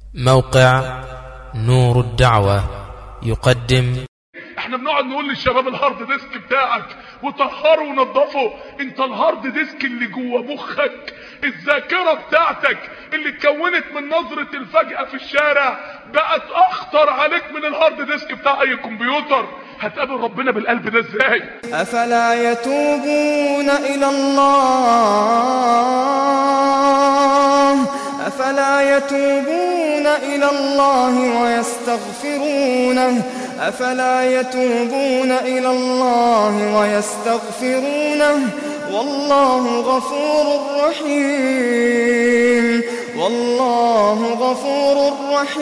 موقع نور الدعوة يقدم احنا بنقعد نقول للشباب الهارد ديسك بتاعك وطهره ونضفه انت الهارد ديسك اللي جوه مخك الذاكرة بتاعتك اللي اتكونت من نظرة الفجأة في الشارع بقت اخطر عليك من الهارد ديسك بتاع اي كمبيوتر هتقابل ربنا بالقلب ده ازاي أفلا يتوبون إلى الله أفلا يتوبون إلى الله ويستغفرونه أفلا يتوبون إلى الله ويستغفرونه والله غفور رحيم والله غفور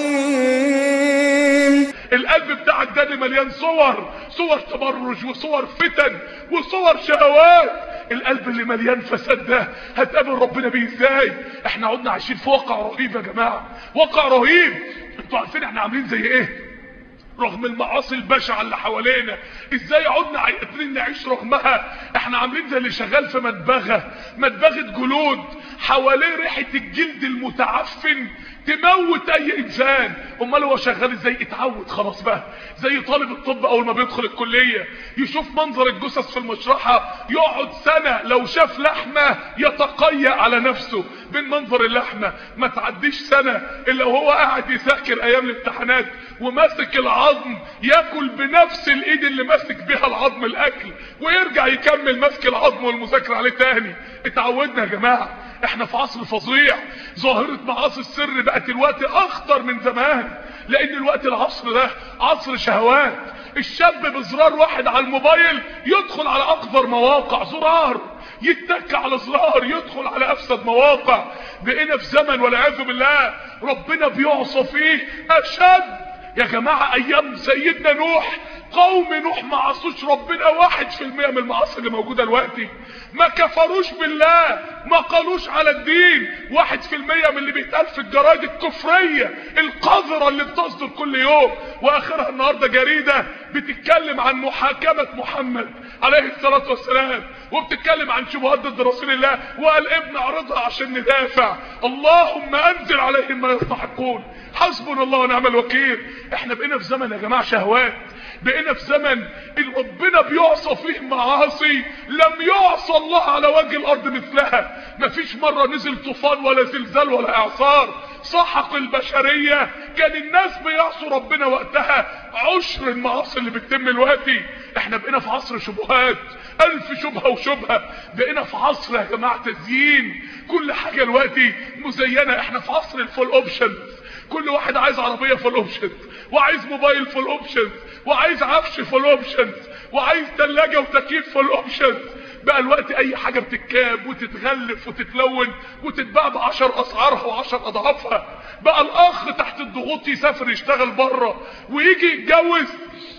رحيم القلب بتاعك ده اللي مليان صور صور تبرج وصور فتن وصور شهوات القلب اللي مليان فساد ده هتقابل ربنا بيه ازاي احنا قعدنا عايشين في واقع رهيب يا جماعه واقع رهيب انتوا عارفين احنا عاملين زي ايه رغم المعاصي البشعه اللي حوالينا ازاي قعدنا قادرين نعيش رغمها احنا عاملين زي اللي شغال في مدبغه مدبغه جلود حواليه ريحه الجلد المتعفن تموت اي انسان امال هو شغال ازاي اتعود خلاص بقى زي طالب الطب اول ما بيدخل الكليه يشوف منظر الجثث في المشرحه يقعد سنه لو شاف لحمه يتقيأ على نفسه من منظر اللحمه ما تعديش سنه الا وهو قاعد يذاكر ايام الامتحانات وماسك العظم ياكل بنفس الايد اللي ماسك بيها العظم الاكل ويرجع يكمل ماسك العظم والمذاكره عليه تاني اتعودنا يا جماعه احنا في عصر فظيع ظاهرة معاصي السر بقت الوقت اخطر من زمان لان الوقت العصر ده عصر شهوات الشاب بزرار واحد على الموبايل يدخل على اقذر مواقع زرار يتك على زرار يدخل على افسد مواقع بقينا في زمن والعياذ بالله ربنا بيعصى فيه اشد يا جماعة ايام سيدنا نوح قوم نوح ما عصوش ربنا واحد في المية من المعاصي اللي موجودة دلوقتي ما كفروش بالله ما قالوش على الدين واحد في المية من اللي بيتقال في الجرايد الكفرية القذرة اللي بتصدر كل يوم واخرها النهاردة جريدة بتتكلم عن محاكمة محمد عليه الصلاة والسلام وبتتكلم عن شبهات ضد رسول الله وقال ابن اعرضها عشان ندافع اللهم انزل عليهم ما يستحقون حسبنا الله ونعم الوكيل احنا بقينا في زمن يا جماعة شهوات بقينا في زمن ربنا بيعصى فيه معاصي لم يعصى الله على وجه الارض مثلها مفيش مرة نزل طوفان ولا زلزال ولا اعصار سحق البشرية كان الناس بيعصوا ربنا وقتها عشر المعاصي اللي بتتم دلوقتي احنا بقينا في عصر شبهات الف شبهة وشبهة بقينا في عصر يا جماعة تزيين كل حاجة دلوقتي مزينة احنا في عصر الفول اوبشنز كل واحد عايز عربية فول اوبشنز وعايز موبايل فول اوبشنز وعايز عفش فول اوبشنز وعايز ثلاجة وتكييف فول اوبشنز بقى الوقت اي حاجة بتتكاب وتتغلف وتتلون وتتباع بعشر اسعارها وعشر اضعافها بقى الاخ تحت الضغوط يسافر يشتغل بره ويجي يتجوز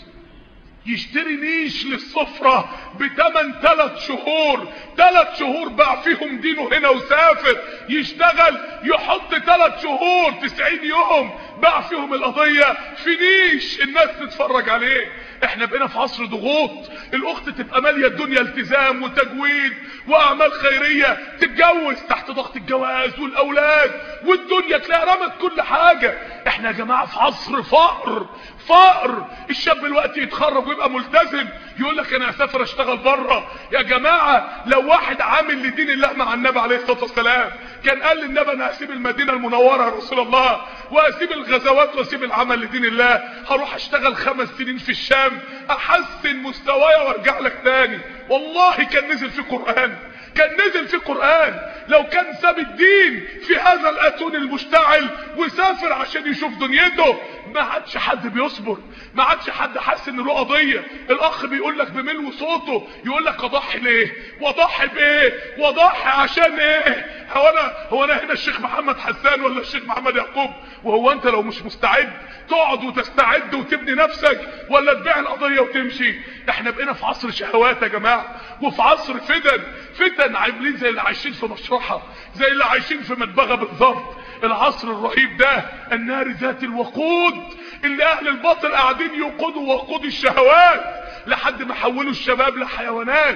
يشتري نيش للسفرة بتمن ثلاث شهور ثلاث شهور باع فيهم دينه هنا وسافر يشتغل يحط ثلاث شهور تسعين يوم باع فيهم القضية في نيش الناس تتفرج عليه احنا بقينا في عصر ضغوط الاخت تبقى مالية الدنيا التزام وتجويد واعمال خيرية تتجوز تحت ضغط الجواز والاولاد والدنيا تلاقي رمت كل حاجة احنا يا جماعة في عصر فقر فقر الشاب الوقت يتخرج ويبقى ملتزم يقول لك انا اسافر اشتغل بره يا جماعة لو واحد عامل لدين الله مع النبي عليه الصلاة والسلام كان قال للنبي انا هسيب المدينة المنورة يا رسول الله واسيب الغزوات واسيب العمل لدين الله هروح اشتغل خمس سنين في الشام احسن مستواي وارجع لك تاني والله كان نزل في قرآن كان نزل في قرآن لو كان ساب الدين في هذا الاتون المشتعل وسافر عشان يشوف دنيته ما عادش حد بيصبر ما عادش حد حاسس ان له قضيه الاخ بيقول لك بملو صوته يقول لك اضحي ليه واضحي بايه واضحي عشان ايه هو انا هو انا هنا الشيخ محمد حسان ولا الشيخ محمد يعقوب وهو انت لو مش مستعد تقعد وتستعد وتبني نفسك ولا تبيع القضيه وتمشي احنا بقينا في عصر شهوات يا جماعه وفي عصر فتن فتن عاملين زي اللي عايشين في مشرحه زي اللي عايشين في مدبغه بالظبط العصر الرهيب ده النار ذات الوقود اللي اهل الباطل قاعدين يوقدوا وقود الشهوات لحد ما حولوا الشباب لحيوانات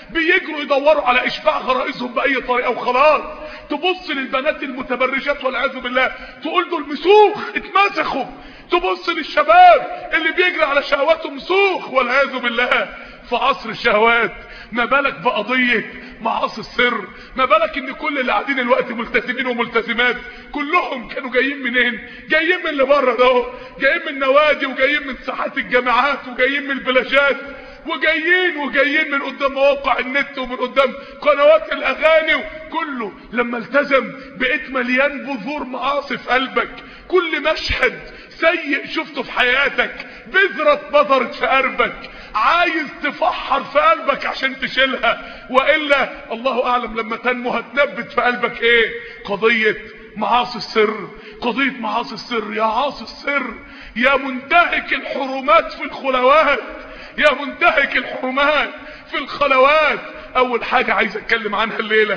بيجروا يدوروا على اشباع غرائزهم باي طريقه وخلاص تبص للبنات المتبرجات والعياذ بالله تقول دول مسوخ اتمسخوا تبص للشباب اللي بيجري على شهواتهم مسوخ والعياذ بالله في عصر الشهوات ما بالك بقضية معاصي السر ما بالك ان كل اللي قاعدين الوقت ملتزمين وملتزمات كلهم كانوا جايين منين جايين من اللي بره ده جايين من النوادي وجايين من ساحات الجامعات وجايين من البلاشات وجايين وجايين من قدام مواقع النت ومن قدام قنوات الاغاني كله لما التزم بقيت مليان بذور معاصي في قلبك كل مشهد سيء شفته في حياتك بذرة بذرت في قلبك عايز تفحر في قلبك عشان تشيلها وإلا الله أعلم لما تنمو هتنبت في قلبك ايه قضية معاصي السر قضية معاصي السر يا عاصي السر يا منتهك الحرمات في الخلوات يا منتهك الحرمات في الخلوات اول حاجة عايز اتكلم عنها الليلة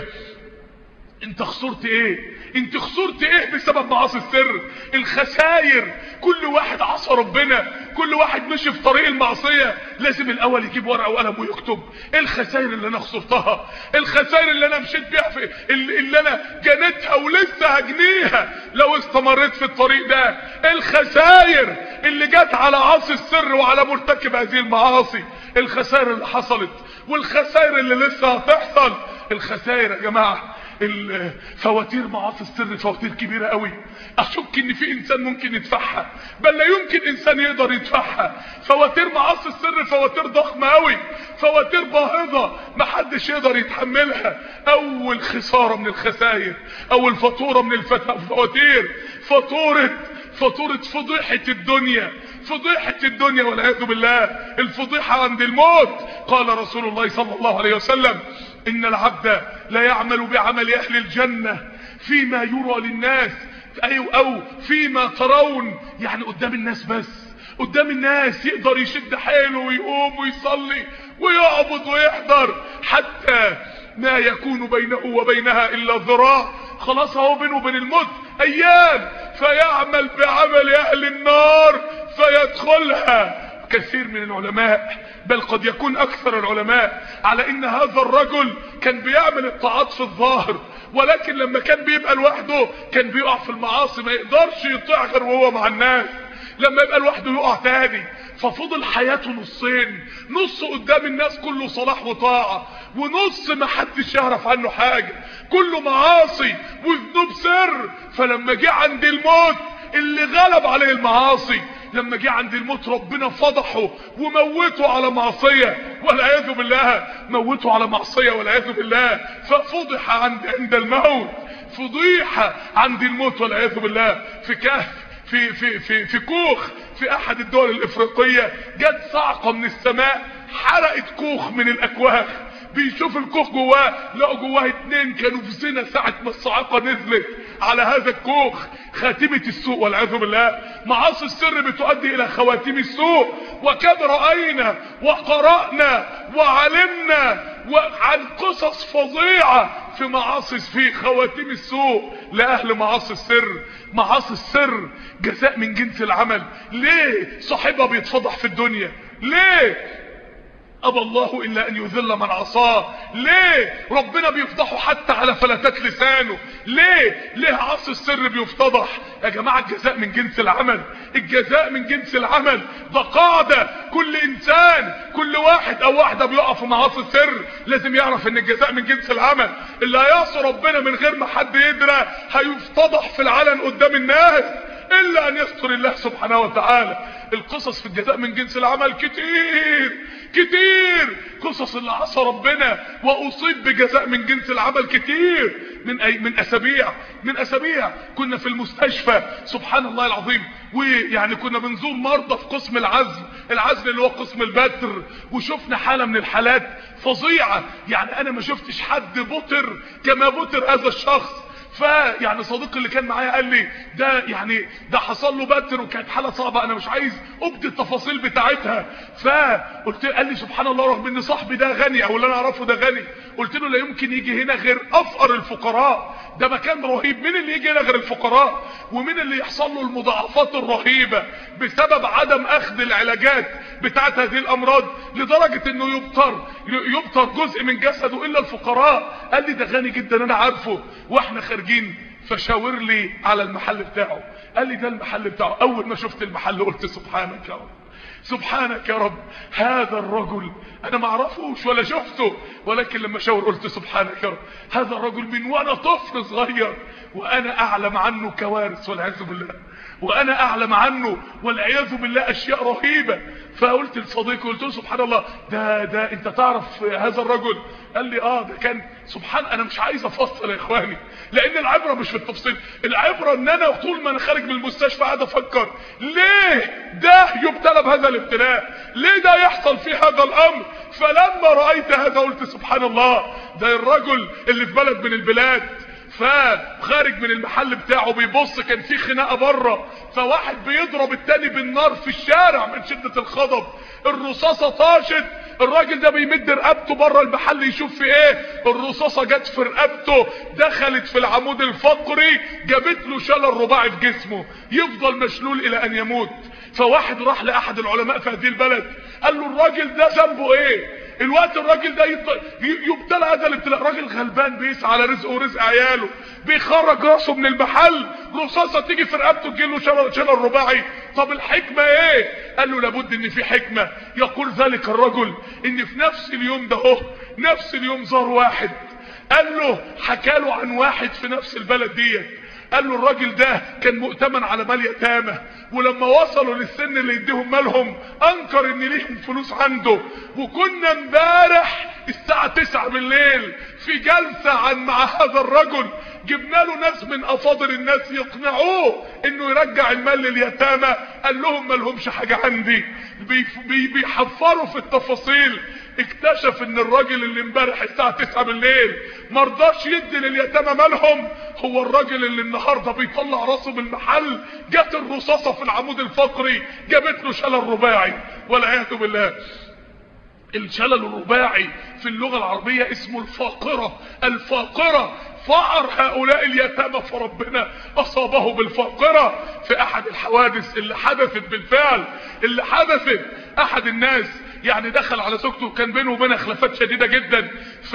انت خسرت ايه انت خسرت ايه بسبب معاصي السر الخساير كل واحد عصى ربنا كل واحد مشي في طريق المعصية لازم الاول يجيب ورقة وقلم ويكتب ايه الخسائر اللي انا خسرتها الخسائر اللي انا مشيت بيها في اللي انا جنتها ولسه هجنيها لو استمريت في الطريق ده الخسائر اللي جت على عاصي السر وعلى مرتكب هذه المعاصي الخسائر اللي حصلت والخسائر اللي لسه هتحصل الخسائر يا جماعه الفواتير معاصي السر فواتير كبيرة قوي اشك ان في انسان ممكن يدفعها بل لا يمكن انسان يقدر يدفعها فواتير معاصي السر فواتير ضخمة قوي فواتير باهظة محدش يقدر يتحملها اول خسارة من الخسائر اول فاتورة من الفواتير فاتورة فاتورة فضيحة الدنيا فضيحة الدنيا والعياذ بالله الفضيحة عند الموت قال رسول الله صلى الله عليه وسلم ان العبد لا يعمل بعمل اهل الجنة فيما يرى للناس أو, او فيما ترون يعني قدام الناس بس قدام الناس يقدر يشد حيله ويقوم ويصلي ويعبد ويحضر حتى ما يكون بينه وبينها الا ذراع خلاص اهو بينه وبين الموت ايام فيعمل بعمل اهل النار فيدخلها كثير من العلماء بل قد يكون اكثر العلماء على ان هذا الرجل كان بيعمل الطاعات في الظاهر ولكن لما كان بيبقى لوحده كان بيقع في المعاصي ما يقدرش يطيع غير وهو مع الناس لما يبقى لوحده يقع تاني ففضل حياته نصين نص قدام الناس كله صلاح وطاعة ونص ما حدش يعرف عنه حاجة كله معاصي وذنوب سر فلما جه عند الموت اللي غلب عليه المعاصي لما جه عند الموت ربنا فضحه وموته على معصية والعياذ بالله موته على معصية والعياذ بالله ففضح عند عند الموت فضيحة عند الموت والعياذ بالله في كهف في في في في كوخ في احد الدول الافريقية جت صعقة من السماء حرقت كوخ من الاكواخ بيشوف الكوخ جواه لقوا جواه اتنين كانوا في زنا ساعة ما الصاعقة نزلت على هذا الكوخ خاتمة السوء والعياذ بالله معاصي السر بتؤدي الى خواتيم السوء وكم رأينا وقرأنا وعلمنا وعن قصص فظيعة في معاصي في خواتيم السوء لأهل معاصي السر معاصي السر جزاء من جنس العمل ليه صاحبها بيتفضح في الدنيا ليه أبى الله إلا أن يذل من عصاه ليه ربنا بيفضحه حتى على فلتات لسانه ليه ليه عصي السر بيفتضح يا جماعة الجزاء من جنس العمل الجزاء من جنس العمل ده قاعدة كل إنسان كل واحد أو واحدة بيقع في معاصي السر لازم يعرف إن الجزاء من جنس العمل اللي هيعصي ربنا من غير ما حد يدرى هيفتضح في العلن قدام الناس إلا أن يستر الله سبحانه وتعالى القصص في الجزاء من جنس العمل كتير كتير قصص اللي عصى ربنا واصيب بجزاء من جنس العمل كتير من أي من اسابيع من اسابيع كنا في المستشفى سبحان الله العظيم ويعني كنا بنزور مرضى في قسم العزل العزل اللي هو قسم البتر وشفنا حالة من الحالات فظيعة يعني انا ما شفتش حد بطر كما بطر هذا الشخص فيعني صديقي اللي كان معايا قال لي ده يعني ده حصل له بتر وكانت حاله صعبه انا مش عايز ابدي التفاصيل بتاعتها فقلت قال لي سبحان الله رغم ان صاحبي ده غني او اللي انا اعرفه ده غني قلت له لا يمكن يجي هنا غير افقر الفقراء ده مكان رهيب مين اللي يجي هنا غير الفقراء ومين اللي يحصل له المضاعفات الرهيبه بسبب عدم اخذ العلاجات بتاعت هذه الامراض لدرجة انه يبتر يبتر جزء من جسده الا الفقراء قال لي ده غني جدا انا عارفه واحنا خارجين فشاور لي على المحل بتاعه قال لي ده المحل بتاعه اول ما شفت المحل قلت سبحانك يا رب سبحانك يا رب هذا الرجل انا ما اعرفوش ولا شفته ولكن لما شاور قلت سبحانك يا رب هذا الرجل من وانا طفل صغير وانا اعلم عنه كوارث والعياذ بالله وانا اعلم عنه والعياذ بالله اشياء رهيبه فقلت لصديقي قلت له سبحان الله ده ده انت تعرف هذا الرجل قال لي اه ده كان سبحان انا مش عايز افصل يا اخواني لان العبره مش في التفصيل العبره ان انا طول ما انا خارج من المستشفى قاعد افكر ليه ده يبتلى بهذا الابتلاء ليه ده يحصل في هذا الامر فلما رايت هذا قلت سبحان الله ده الرجل اللي في بلد من البلاد فخارج من المحل بتاعه بيبص كان في خناقه بره فواحد بيضرب التاني بالنار في الشارع من شده الغضب الرصاصه طاشت الراجل ده بيمد رقبته بره المحل يشوف في ايه الرصاصه جت في رقبته دخلت في العمود الفقري جابت له شلل رباعي في جسمه يفضل مشلول الى ان يموت فواحد راح لاحد العلماء في هذه البلد قال له الراجل ده ذنبه ايه الوقت الراجل ده يبتلى هذا الابتلاء راجل غلبان بيسعى على رزقه ورزق عياله بيخرج راسه من المحل رصاصه تيجي في رقبته تجيله شلل شلل رباعي طب الحكمه ايه قال له لابد ان في حكمه يقول ذلك الرجل ان في نفس اليوم ده اهو نفس اليوم زار واحد قال له حكى له عن واحد في نفس البلد ديت قال له الراجل ده كان مؤتمن على مال يتامى ولما وصلوا للسن اللي يديهم مالهم انكر ان ليهم فلوس عنده وكنا امبارح الساعة تسعة بالليل في جلسة عن مع هذا الرجل جبنا له ناس من افاضل الناس يقنعوه انه يرجع المال لليتامى قال لهم مالهمش حاجة عندي بي بي بيحفروا في التفاصيل اكتشف ان الراجل اللي امبارح الساعة 9 بالليل مرضاش يدي لليتامى مالهم هو الراجل اللي النهاردة بيطلع راسه من المحل جت الرصاصة في العمود الفقري جابت له شلل رباعي والعياذ بالله الشلل الرباعي في اللغة العربية اسمه الفاقرة الفاقرة فقر هؤلاء اليتامى فربنا اصابه بالفاقرة في احد الحوادث اللي حدثت بالفعل اللي حدثت احد الناس يعني دخل على زوجته كان بينه وبينها خلافات شديدة جدا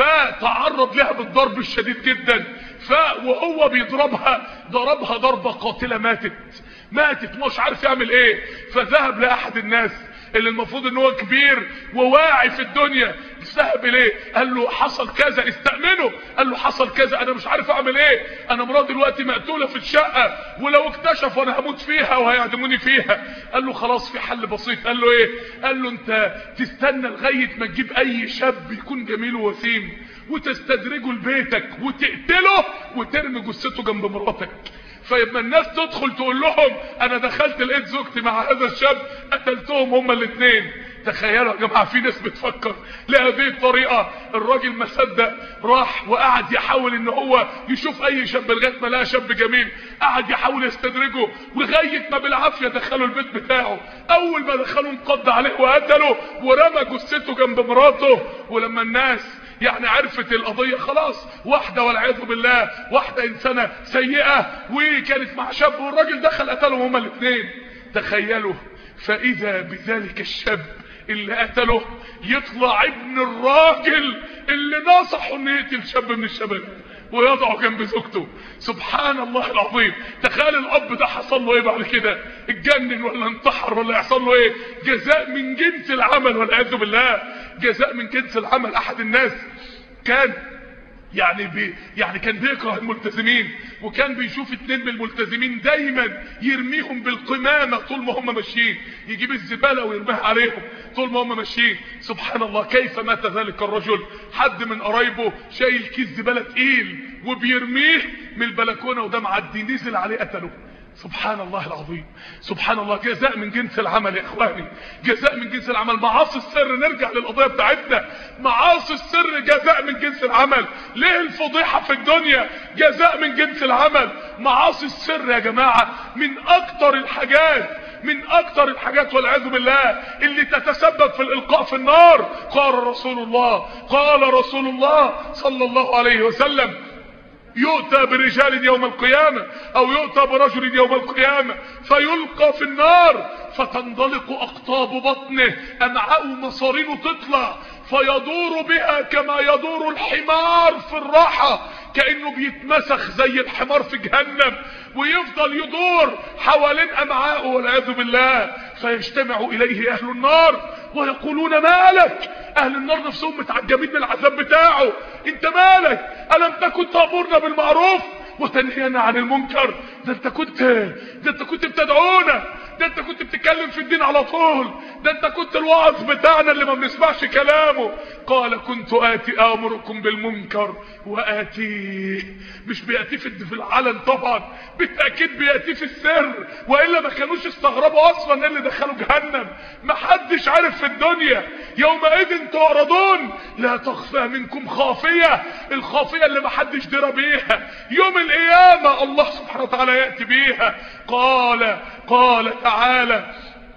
فتعرض لها بالضرب الشديد جدا ف وهو بيضربها ضربها ضربة قاتلة ماتت ماتت مش عارف يعمل ايه فذهب لاحد الناس اللي المفروض ان هو كبير وواعي في الدنيا ذهب اليه قال له حصل كذا استأمنه قال له حصل كذا انا مش عارف اعمل ايه انا مراتي دلوقتي مقتولة في الشقة ولو اكتشفوا انا هموت فيها وهيعدموني فيها قال له خلاص في حل بسيط قال له ايه قال له انت تستنى لغاية ما تجيب اي شاب يكون جميل ووسيم وتستدرجه لبيتك وتقتله وترمي جثته جنب مراتك فلما الناس تدخل تقول لهم انا دخلت لقيت زوجتي مع هذا الشاب قتلتهم هما الاثنين تخيلوا يا جماعه في ناس بتفكر لهذه الطريقه الراجل ما صدق راح وقعد يحاول ان هو يشوف اي شاب لغايه ما لقى شاب جميل قعد يحاول يستدرجه لغايه ما بالعافيه دخلوا البيت بتاعه اول ما دخلوا انقض عليه وقتله ورمى جثته جنب مراته ولما الناس يعني عرفت القضية خلاص واحدة والعياذ بالله واحدة انسانة سيئة وكانت مع شاب والراجل دخل قتلهم هما الاثنين تخيلوا فاذا بذلك الشاب اللي قتله يطلع ابن الراجل اللي نصحه انه يقتل شاب من الشباب ويضعه جنب زوجته سبحان الله العظيم تخيل الاب ده حصل له ايه بعد كده اتجنن ولا انتحر ولا يحصل له ايه جزاء من جنس العمل والعياذ بالله جزاء من جنس العمل احد الناس كان يعني بي يعني كان بيكره الملتزمين وكان بيشوف اتنين من الملتزمين دايما يرميهم بالقمامة طول ما هم ماشيين يجيب الزبالة ويرميها عليهم طول ما هم ماشيين سبحان الله كيف مات ذلك الرجل حد من قرايبه شايل كيس زبالة تقيل وبيرميه من البلكونة وده معدي نزل عليه قتله سبحان الله العظيم سبحان الله جزاء من جنس العمل يا اخواني جزاء من جنس العمل معاصي السر نرجع للقضيه بتاعتنا معاصي السر جزاء من جنس العمل ليه الفضيحه في الدنيا جزاء من جنس العمل معاصي السر يا جماعه من اكتر الحاجات من اكتر الحاجات والعياذ بالله اللي تتسبب في الالقاء في النار قال رسول الله قال رسول الله صلى الله عليه وسلم يؤتى برجال يوم القيامة او يؤتى برجل يوم القيامة فيلقى في النار فتنضلق اقطاب بطنه امعاء مصارينه تطلع فيدور بها كما يدور الحمار في الراحة كأنه بيتمسخ زي الحمار في جهنم ويفضل يدور حوالين امعائه والعياذ بالله فيجتمع اليه اهل النار ويقولون مالك اهل النار نفسهم متعجبين من العذاب بتاعه انت مالك الم تكن تأمرنا بالمعروف وتنهينا عن المنكر ده انت كنت ده انت كنت بتدعونا ده انت كنت بتتكلم في الدين على طول ده انت كنت الوعظ بتاعنا اللي ما بنسمعش كلامه قال كنت آتي آمركم بالمنكر وآتيه مش بيأتيه في في العلن طبعا بالتأكيد بيأتيه في السر وإلا ما كانوش استغربوا أصلا اللي دخلوا جهنم ما حدش عارف في الدنيا يومئذ تعرضون لا تخفى منكم خافية الخافية اللي ما حدش درى بيها يوم القيامة الله سبحانه وتعالى يأتي بيها قال قال تعالى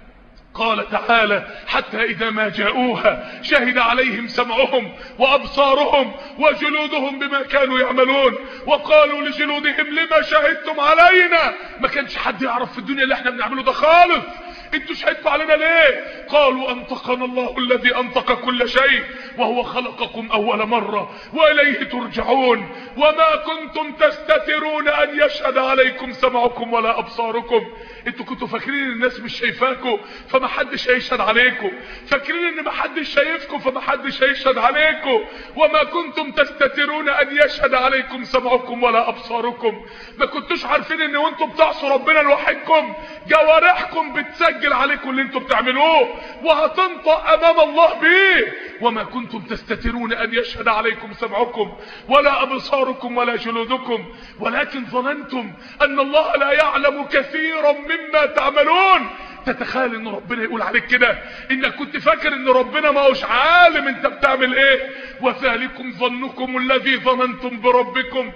قال تعالى حتى إذا ما جاءوها شهد عليهم سمعهم وأبصارهم وجلودهم بما كانوا يعملون وقالوا لجلودهم لما شهدتم علينا ما كانش حد يعرف في الدنيا اللي احنا بنعمله ده خالص انتوا شهدتوا علينا ليه قالوا انطقنا الله الذي انطق كل شيء وهو خلقكم اول مرة واليه ترجعون وما كنتم تستترون ان يشهد عليكم سمعكم ولا ابصاركم انتوا كنتوا فاكرين الناس مش شايفاكم فما حدش هيشهد عليكم فاكرين ان ما حدش شايفكم فما حدش هيشهد عليكم وما كنتم تستترون ان يشهد عليكم سمعكم ولا ابصاركم ما كنتوش عارفين ان وانتم بتعصوا ربنا لوحدكم جوارحكم بتسجل عليكم اللي انتم بتعملوه وهتنطق امام الله بيه وما كنتم تستترون ان يشهد عليكم سمعكم ولا ابصاركم ولا جلودكم ولكن ظننتم ان الله لا يعلم كثيرا مما تعملون تتخيل ان ربنا يقول عليك كده انك كنت فاكر ان ربنا ما هوش عالم انت بتعمل ايه وذلكم ظنكم الذي ظننتم بربكم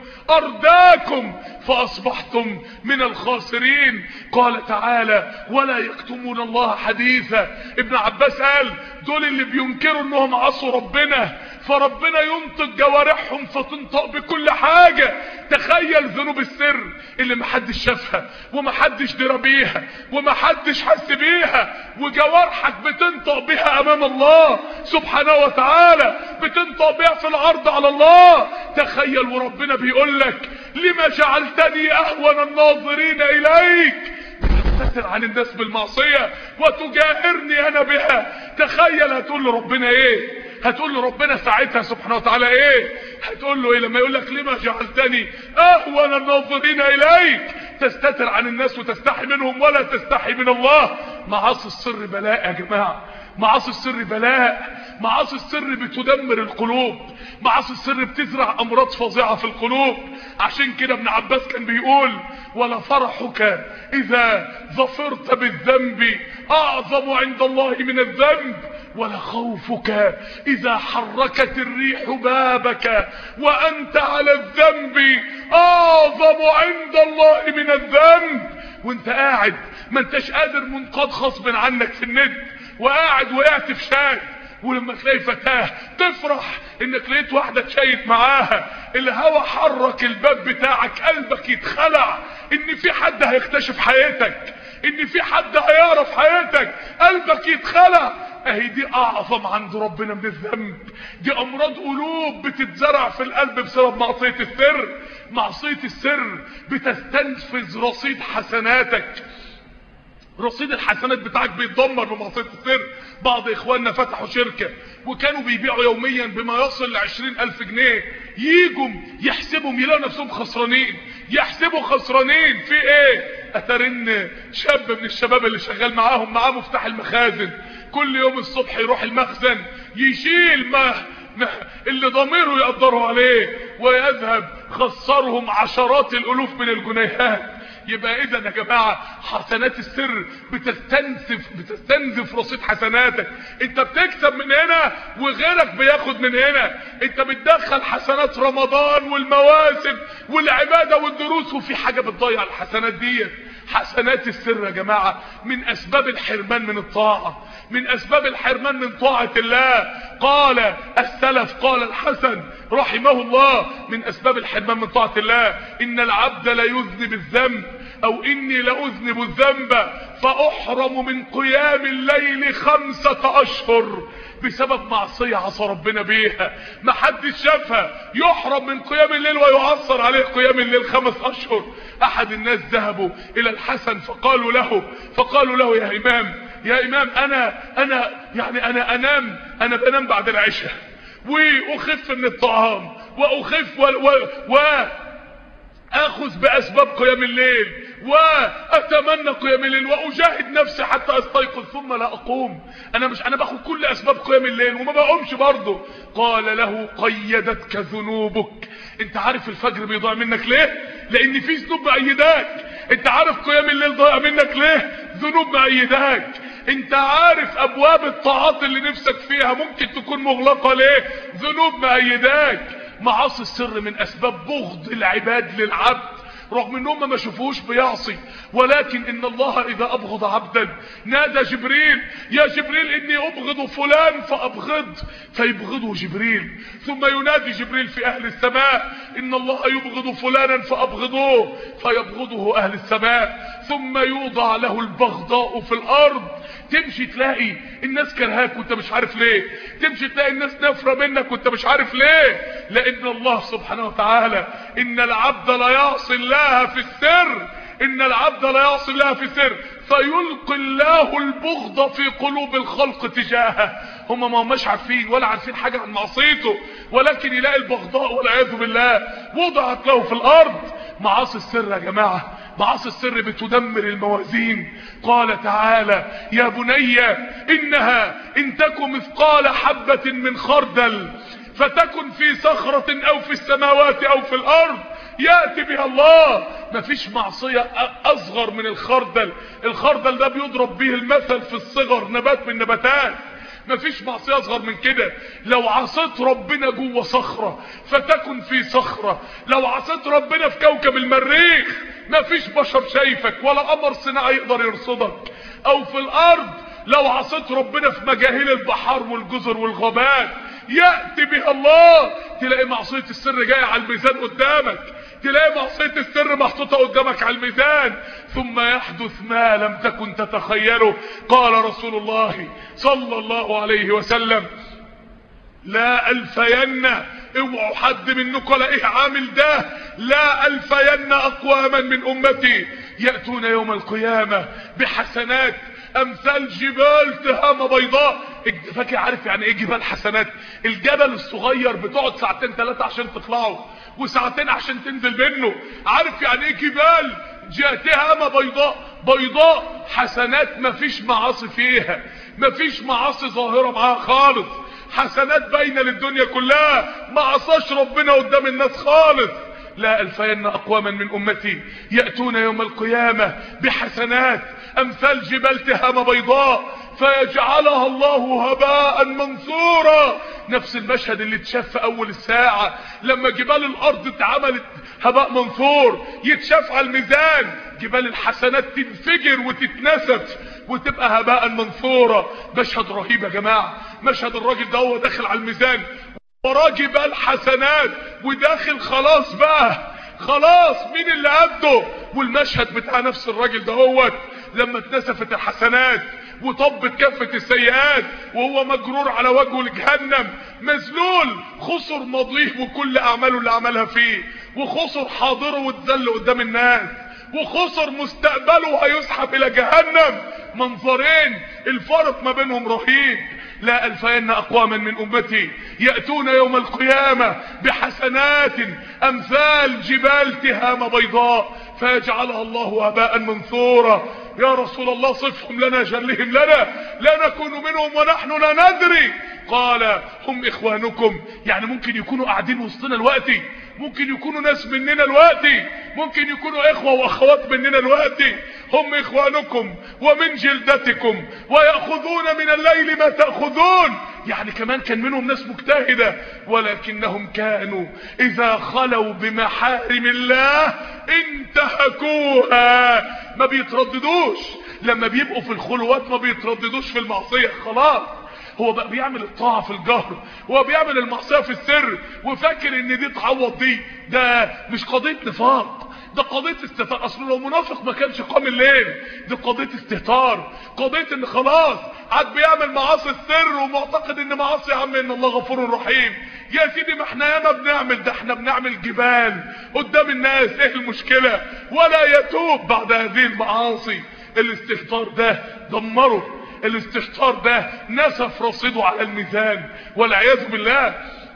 ارداكم فاصبحتم من الخاسرين قال تعالى ولا يكتمون الله حديثا ابن عباس قال دول اللي بينكروا انهم عصوا ربنا فربنا ينطق جوارحهم فتنطق بكل حاجة تخيل ذنوب السر اللي محدش شافها ومحدش درى بيها ومحدش حس بيها وجوارحك بتنطق بيها امام الله سبحانه وتعالى بتنطق بيها في العرض على الله تخيل وربنا بيقول لك لما جعلتني اهون الناظرين اليك تستتر عن الناس بالمعصية وتجاهرني انا بها تخيل هتقول لربنا ايه هتقول له ربنا ساعتها سبحانه وتعالى ايه هتقول له ايه لما يقول لك لما جعلتني اهون الناظرين اليك تستتر عن الناس وتستحي منهم ولا تستحي من الله معاصي السر بلاء يا جماعه معاصي السر بلاء معاصي السر بتدمر القلوب معاصي السر بتزرع امراض فظيعه في القلوب عشان كده ابن عباس كان بيقول ولا فرحك اذا ظفرت بالذنب اعظم عند الله من الذنب ولا خوفك اذا حركت الريح بابك وانت على الذنب اعظم عند الله من الذنب وانت قاعد ما انتش قادر منقاد غصب عنك في الند وقاعد وقعت في شاي ولما تلاقي فتاة تفرح انك لقيت واحدة تشيت معاها الهوا حرك الباب بتاعك قلبك يتخلع ان في حد هيكتشف حياتك ان في حد هيعرف حياتك قلبك يتخلع اهي دي اعظم عند ربنا من الذنب دي امراض قلوب بتتزرع في القلب بسبب معصية السر معصية السر بتستنفذ رصيد حسناتك رصيد الحسنات بتاعك بيتدمر بمعصية السر بعض اخواننا فتحوا شركة وكانوا بيبيعوا يوميا بما يصل لعشرين الف جنيه يجوا يحسبهم يلاقوا نفسهم خسرانين يحسبوا خسرانين في ايه اترن شاب من الشباب اللي شغال معاهم معاه مفتاح المخازن كل يوم الصبح يروح المخزن يشيل ما اللي ضميره يقدروا عليه ويذهب خسرهم عشرات الالوف من الجنيهات يبقى اذا يا جماعة حسنات السر بتستنزف بتستنزف رصيد حسناتك انت بتكسب من هنا وغيرك بياخد من هنا انت بتدخل حسنات رمضان والمواسم والعبادة والدروس وفي حاجة بتضيع الحسنات ديت حسنات السر يا جماعة من اسباب الحرمان من الطاعة من اسباب الحرمان من طاعة الله قال السلف قال الحسن رحمه الله من اسباب الحرمان من طاعة الله ان العبد لا يذنب الذنب او اني لاذنب الذنب فاحرم من قيام الليل خمسة اشهر بسبب معصية عصى ربنا بيها ما حدش شافها يحرم من قيام الليل ويعصر عليه قيام الليل خمس اشهر احد الناس ذهبوا الى الحسن فقالوا له فقالوا له يا امام يا امام انا انا يعني انا انام انا بنام بعد العشاء واخف من الطعام واخف و, و, و اخذ باسباب قيام الليل واتمنى قيام الليل واجاهد نفسي حتى استيقظ ثم لا اقوم انا مش انا باخد كل اسباب قيام الليل وما بقومش برضه قال له قيدتك ذنوبك انت عارف الفجر بيضيع منك ليه لان في ذنوب مأيداك انت عارف قيام الليل ضايع منك ليه ذنوب مأيداك انت عارف ابواب الطاعات اللي نفسك فيها ممكن تكون مغلقة ليه ذنوب مأيداك معاصي السر من اسباب بغض العباد للعبد رغم انهم ما شافوش بيعصي ولكن ان الله اذا ابغض عبدا نادى جبريل يا جبريل اني ابغض فلان فابغض فيبغضه جبريل ثم ينادي جبريل في اهل السماء ان الله يبغض فلانا فابغضوه فيبغضه اهل السماء ثم يوضع له البغضاء في الارض تمشي تلاقي الناس كرهاك وانت مش عارف ليه تمشي تلاقي الناس نفرة منك وانت مش عارف ليه لان الله سبحانه وتعالى ان العبد لا يعصي الله في السر ان العبد لا يعصي الله في السر فيلقي الله البغض في قلوب الخلق تجاهه هم ما هماش عارفين ولا عارفين حاجة عن معصيته ولكن يلاقي البغضاء والعياذ بالله وضعت له في الارض معاصي السر يا جماعه معاصي السر بتدمر الموازين قال تعالى يا بني انها ان تك مثقال حبة من خردل فتكن في صخرة او في السماوات او في الارض يأتي بها الله مفيش معصية اصغر من الخردل الخردل ده بيضرب به المثل في الصغر نبات من نباتات مفيش معصية اصغر من كده لو عصيت ربنا جوه صخرة فتكن في صخرة لو عصيت ربنا في كوكب المريخ مفيش بشر شايفك ولا قمر صناعي يقدر يرصدك او في الارض لو عصيت ربنا في مجاهيل البحار والجزر والغابات يأتي بها الله تلاقي معصية السر جاية على الميزان قدامك تلاقي معصية السر محطوطة قدامك على الميزان ثم يحدث ما لم تكن تتخيله قال رسول الله صلى الله عليه وسلم لا الفين اوعوا حد منكم الاقيه عامل ده لا الفين اقواما من امتي ياتون يوم القيامه بحسنات امثال جبال تهامه بيضاء فاكر عارف يعني ايه جبال حسنات الجبل الصغير بتقعد ساعتين ثلاثه عشان تطلعه وساعتين عشان تنزل منه عارف يعني ايه جبال تهامه بيضاء بيضاء حسنات مفيش معاصي فيها مفيش معاصي ظاهره معاها خالص حسنات باينه للدنيا كلها ما عصاش ربنا قدام الناس خالص لا الفين اقواما من امتي ياتون يوم القيامه بحسنات امثال جبال تهامه بيضاء فيجعلها الله هباء منثورا نفس المشهد اللي اتشاف في اول الساعه لما جبال الارض اتعملت هباء منثور يتشاف على الميزان جبال الحسنات تنفجر وتتنسف وتبقى هباء منثورا مشهد رهيب يا جماعه مشهد الراجل ده هو داخل على الميزان وراه جبال حسنات وداخل خلاص بقى خلاص مين اللي قده والمشهد بتاع نفس الراجل ده هو لما اتنسفت الحسنات وطبت كفة السيئات وهو مجرور على وجهه لجهنم مذلول خسر ماضيه وكل اعماله اللي عملها فيه وخسر حاضره واتذل قدام الناس وخسر مستقبله هيسحب الى جهنم منظرين الفرق ما بينهم رهيب لا الفين اقواما من امتي ياتون يوم القيامه بحسنات امثال جبال تهامه بيضاء فيجعلها الله هباء منثورا يا رسول الله صفهم لنا جلهم لنا لا نكون منهم ونحن لا ندري قال هم اخوانكم يعني ممكن يكونوا قاعدين وسطنا الوقت ممكن يكونوا ناس مننا الوقت ممكن يكونوا اخوة واخوات مننا الوقت هم اخوانكم ومن جلدتكم ويأخذون من الليل ما تأخذون يعني كمان كان منهم ناس مجتهدة ولكنهم كانوا اذا خلوا بمحارم الله انتهكوها ما بيترددوش لما بيبقوا في الخلوات ما بيترددوش في المعصية خلاص هو بقى بيعمل الطاعة في الجهر هو بيعمل المعصية في السر وفاكر ان دي تعوض دي ده مش قضية نفاق ده قضية استهتار اصل لو منافق ما كانش قام الليل دي قضية استهتار قضية ان خلاص عاد بيعمل معاصي السر ومعتقد ان معاصي يا عم ان الله غفور رحيم يا سيدي ما احنا ياما بنعمل ده احنا بنعمل جبال قدام الناس ايه المشكلة ولا يتوب بعد هذه المعاصي الاستهتار ده دمره الاستهتار ده نسف رصيده على الميزان والعياذ بالله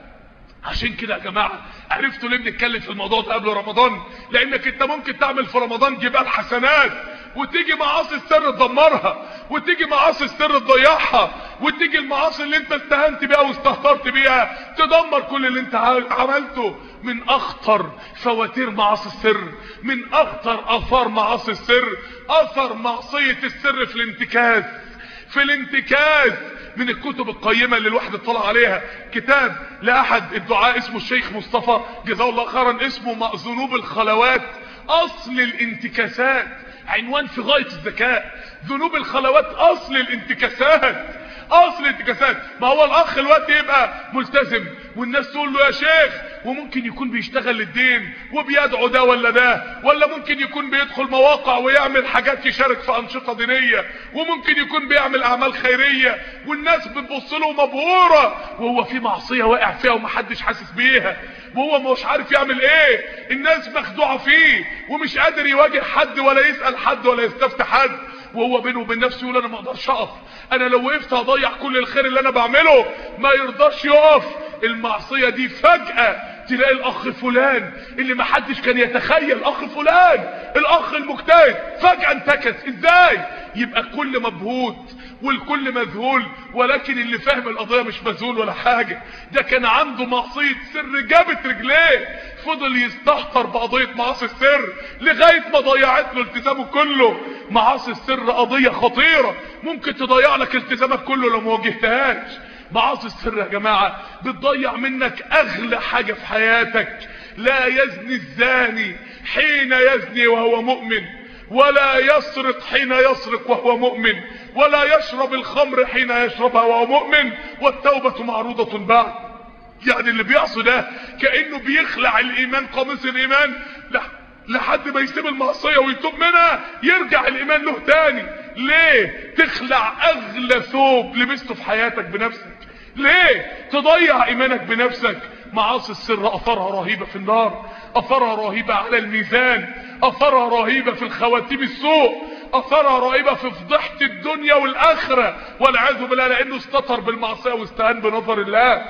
عشان كده يا جماعة عرفتوا ليه بنتكلم في الموضوع ده قبل رمضان لانك انت ممكن تعمل في رمضان جبال حسنات وتيجي معاصي السر تدمرها وتيجي معاصي السر تضيعها وتيجي المعاصي اللي انت استهنت بيها واستهترت بيها تدمر كل اللي انت عملته من اخطر فواتير معاصي السر من اخطر اثار معاصي السر اثر معصية السر في الانتكاس في الانتكاس من الكتب القيمة اللي الواحد اطلع عليها كتاب لأحد الدعاء اسمه الشيخ مصطفى جزاه الله خيرا اسمه ذنوب الخلوات أصل الانتكاسات عنوان في غاية الذكاء ذنوب الخلوات أصل الانتكاسات أصل الانتكاسات ما هو الأخ الوقت يبقى ملتزم والناس تقول له يا شيخ وممكن يكون بيشتغل للدين وبيدعو ده ولا ده ولا ممكن يكون بيدخل مواقع ويعمل حاجات يشارك في أنشطة دينية وممكن يكون بيعمل أعمال خيرية والناس بتبص له مبهورة وهو في معصية واقع فيها ومحدش حاسس بيها وهو مش عارف يعمل ايه الناس مخدوعة فيه ومش قادر يواجه حد ولا يسأل حد ولا يستفتح حد وهو بينه وبين نفسه يقول انا ما اقدرش اقف انا لو وقفت هضيع كل الخير اللي انا بعمله ما يرضاش يقف المعصية دي فجأة تلاقي الاخ فلان اللي ما حدش كان يتخيل اخ فلان الاخ المجتهد فجأة انتكس ازاي يبقى الكل مبهوت والكل مذهول ولكن اللي فاهم القضية مش مذهول ولا حاجة ده كان عنده معصية سر جابت رجليه فضل يستهتر بقضية معاصي السر لغاية ما ضيعت له التزامه كله معاصي السر قضية خطيرة ممكن تضيع لك التزامك كله لو ما واجهتهاش معاصي السر يا جماعة بتضيع منك اغلى حاجة في حياتك لا يزني الزاني حين يزني وهو مؤمن ولا يسرق حين يسرق وهو مؤمن ولا يشرب الخمر حين يشربها وهو مؤمن والتوبة معروضة بعد يعني اللي بيعصي ده كأنه بيخلع الايمان قاموس الايمان لحد ما يسيب المعصية ويتوب منها يرجع الايمان له تاني ليه تخلع اغلى ثوب لبسته في حياتك بنفسك ليه تضيع ايمانك بنفسك معاصي السر اثرها رهيبة في النار اثرها رهيبة على الميزان اثرها رهيبة في الخواتيم السوء اثرها رهيبة في فضيحة الدنيا والاخرة والعياذ بالله لانه استطر بالمعصية واستهان بنظر الله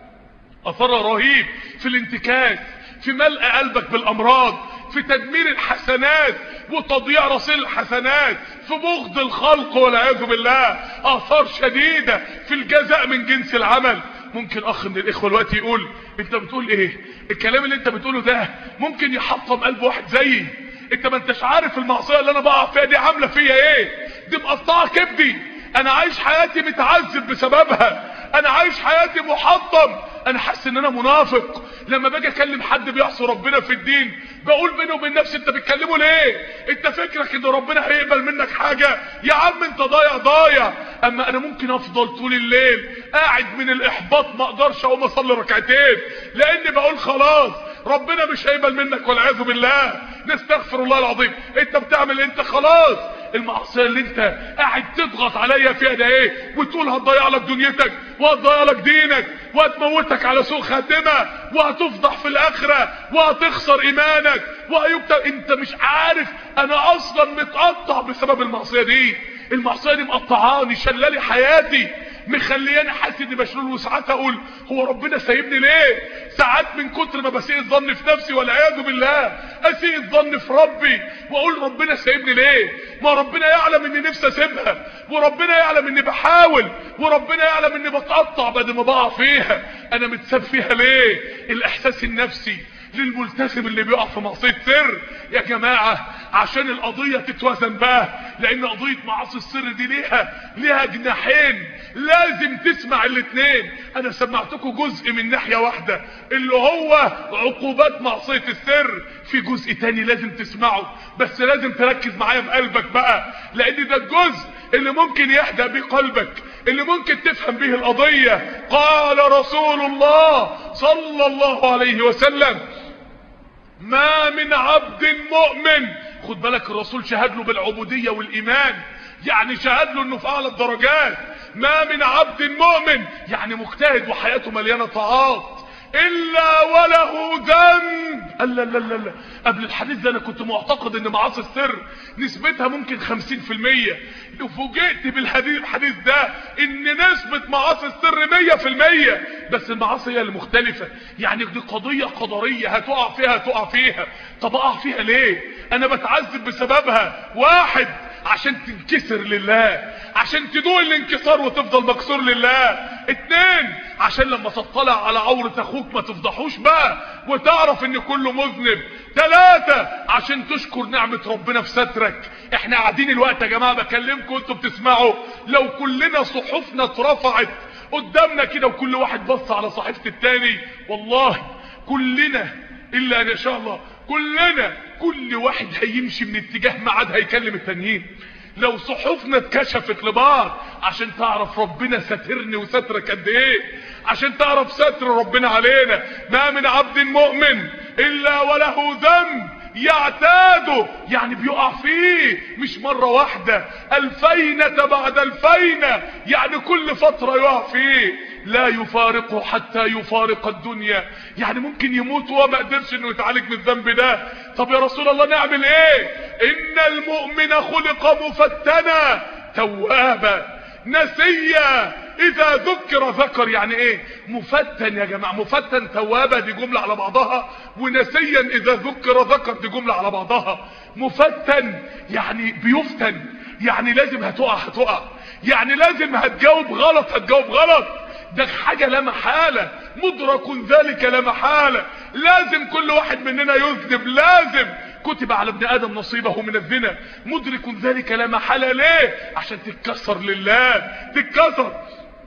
اثرها رهيب في الانتكاس في ملء قلبك بالامراض في تدمير الحسنات وتضييع رصيد الحسنات في بغض الخلق والعياذ بالله اثار شديدة في الجزاء من جنس العمل ممكن اخ من الاخوة الوقت يقول انت بتقول ايه الكلام اللي انت بتقوله ده ممكن يحطم قلب واحد زيي انت ما انتش عارف المعصية اللي انا بقع فيها دي عاملة فيا ايه دي مقطعة كبدي انا عايش حياتي متعذب بسببها انا عايش حياتي محطم انا حاسس ان انا منافق لما باجي اكلم حد بيعصي ربنا في الدين بقول بيني وبين نفسي انت بتكلمه ليه انت فكرك ان ربنا هيقبل منك حاجة يا عم انت ضايع ضايع اما انا ممكن افضل طول الليل قاعد من الاحباط ما اقدرش اقوم اصلي ركعتين لاني بقول خلاص ربنا مش هيقبل منك والعياذ بالله نستغفر الله العظيم انت بتعمل انت خلاص المعصيه اللي انت قاعد تضغط عليا فيها ده ايه وتقول هتضيع لك دنيتك وهتضيع لك دينك وهتموتك على سوء خاتمه وهتفضح في الاخره وهتخسر ايمانك وهيبقى انت مش عارف انا اصلا متقطع بسبب المعصيه دي المعصيه دي مقطعاني شلالي حياتي مخلياني حاسس اني مشلول وساعات اقول هو ربنا سايبني ليه ساعات من كتر ما بسيء الظن في نفسي والعياذ بالله اسيء الظن في ربي واقول ربنا سايبني ليه ما ربنا يعلم اني نفسي اسيبها وربنا يعلم اني بحاول وربنا يعلم اني بتقطع بعد ما بقع فيها انا متساب فيها ليه الاحساس النفسي للملتزم اللي بيقع في معصيه سر يا جماعه عشان القضيه تتوازن بقى لان قضيه معاصي السر دي ليها ليها جناحين لازم تسمع الاثنين انا سمعتكم جزء من ناحيه واحده اللي هو عقوبات معصيه السر في جزء تاني لازم تسمعه بس لازم تركز معايا في قلبك بقى لان ده الجزء اللي ممكن يهدى بيه قلبك اللي ممكن تفهم به القضيه قال رسول الله صلى الله عليه وسلم ما من عبد مؤمن خد بالك الرسول شهد له بالعبودية والايمان يعني شهد له انه في اعلى الدرجات ما من عبد مؤمن يعني مجتهد وحياته مليانة طاعات الا وله ذنب لا لا لا لا قبل الحديث ده انا كنت معتقد ان معاصي السر نسبتها ممكن 50% لو فوجئت بالحديث الحديث ده ان نسبة معاصي السر 100% بس المعاصي هي المختلفة يعني دي قضية قدرية هتقع فيها هتقع فيها طب اقع فيها ليه انا بتعذب بسببها واحد عشان تنكسر لله عشان تدوق الانكسار وتفضل مكسور لله اتنين عشان لما تطلع على عورة اخوك ما تفضحوش بقى وتعرف ان كله مذنب تلاتة عشان تشكر نعمة ربنا في سترك احنا قاعدين الوقت يا جماعة بكلمكم انتوا بتسمعوا لو كلنا صحفنا اترفعت قدامنا كده وكل واحد بص على صحيفة التاني والله كلنا الا ان شاء الله كلنا كل واحد هيمشي من اتجاه ميعاد هيكلم التانيين لو صحفنا اتكشفت لبعض عشان تعرف ربنا ساترني وسترك قد ايه عشان تعرف ستر ربنا علينا ما من عبد مؤمن الا وله ذنب يعتاده يعني بيقع فيه مش مرة واحدة الفينة بعد الفينة يعني كل فترة يقع فيه لا يفارقه حتى يفارق الدنيا يعني ممكن يموت وما قدرش انه يتعالج من الذنب ده طب يا رسول الله نعمل ايه ان المؤمن خلق مفتنا توابا نسيا اذا ذكر ذكر يعني ايه مفتن يا جماعة مفتن توابا دي جملة على بعضها ونسيا اذا ذكر ذكر دي جملة على بعضها مفتن يعني بيفتن يعني لازم هتقع هتقع يعني لازم هتجاوب غلط هتجاوب غلط ده حاجة لا محالة مدرك ذلك لا محالة لازم كل واحد مننا يذنب لازم كتب على ابن ادم نصيبه من الزنا مدرك ذلك لا محالة ليه عشان تتكسر لله تتكسر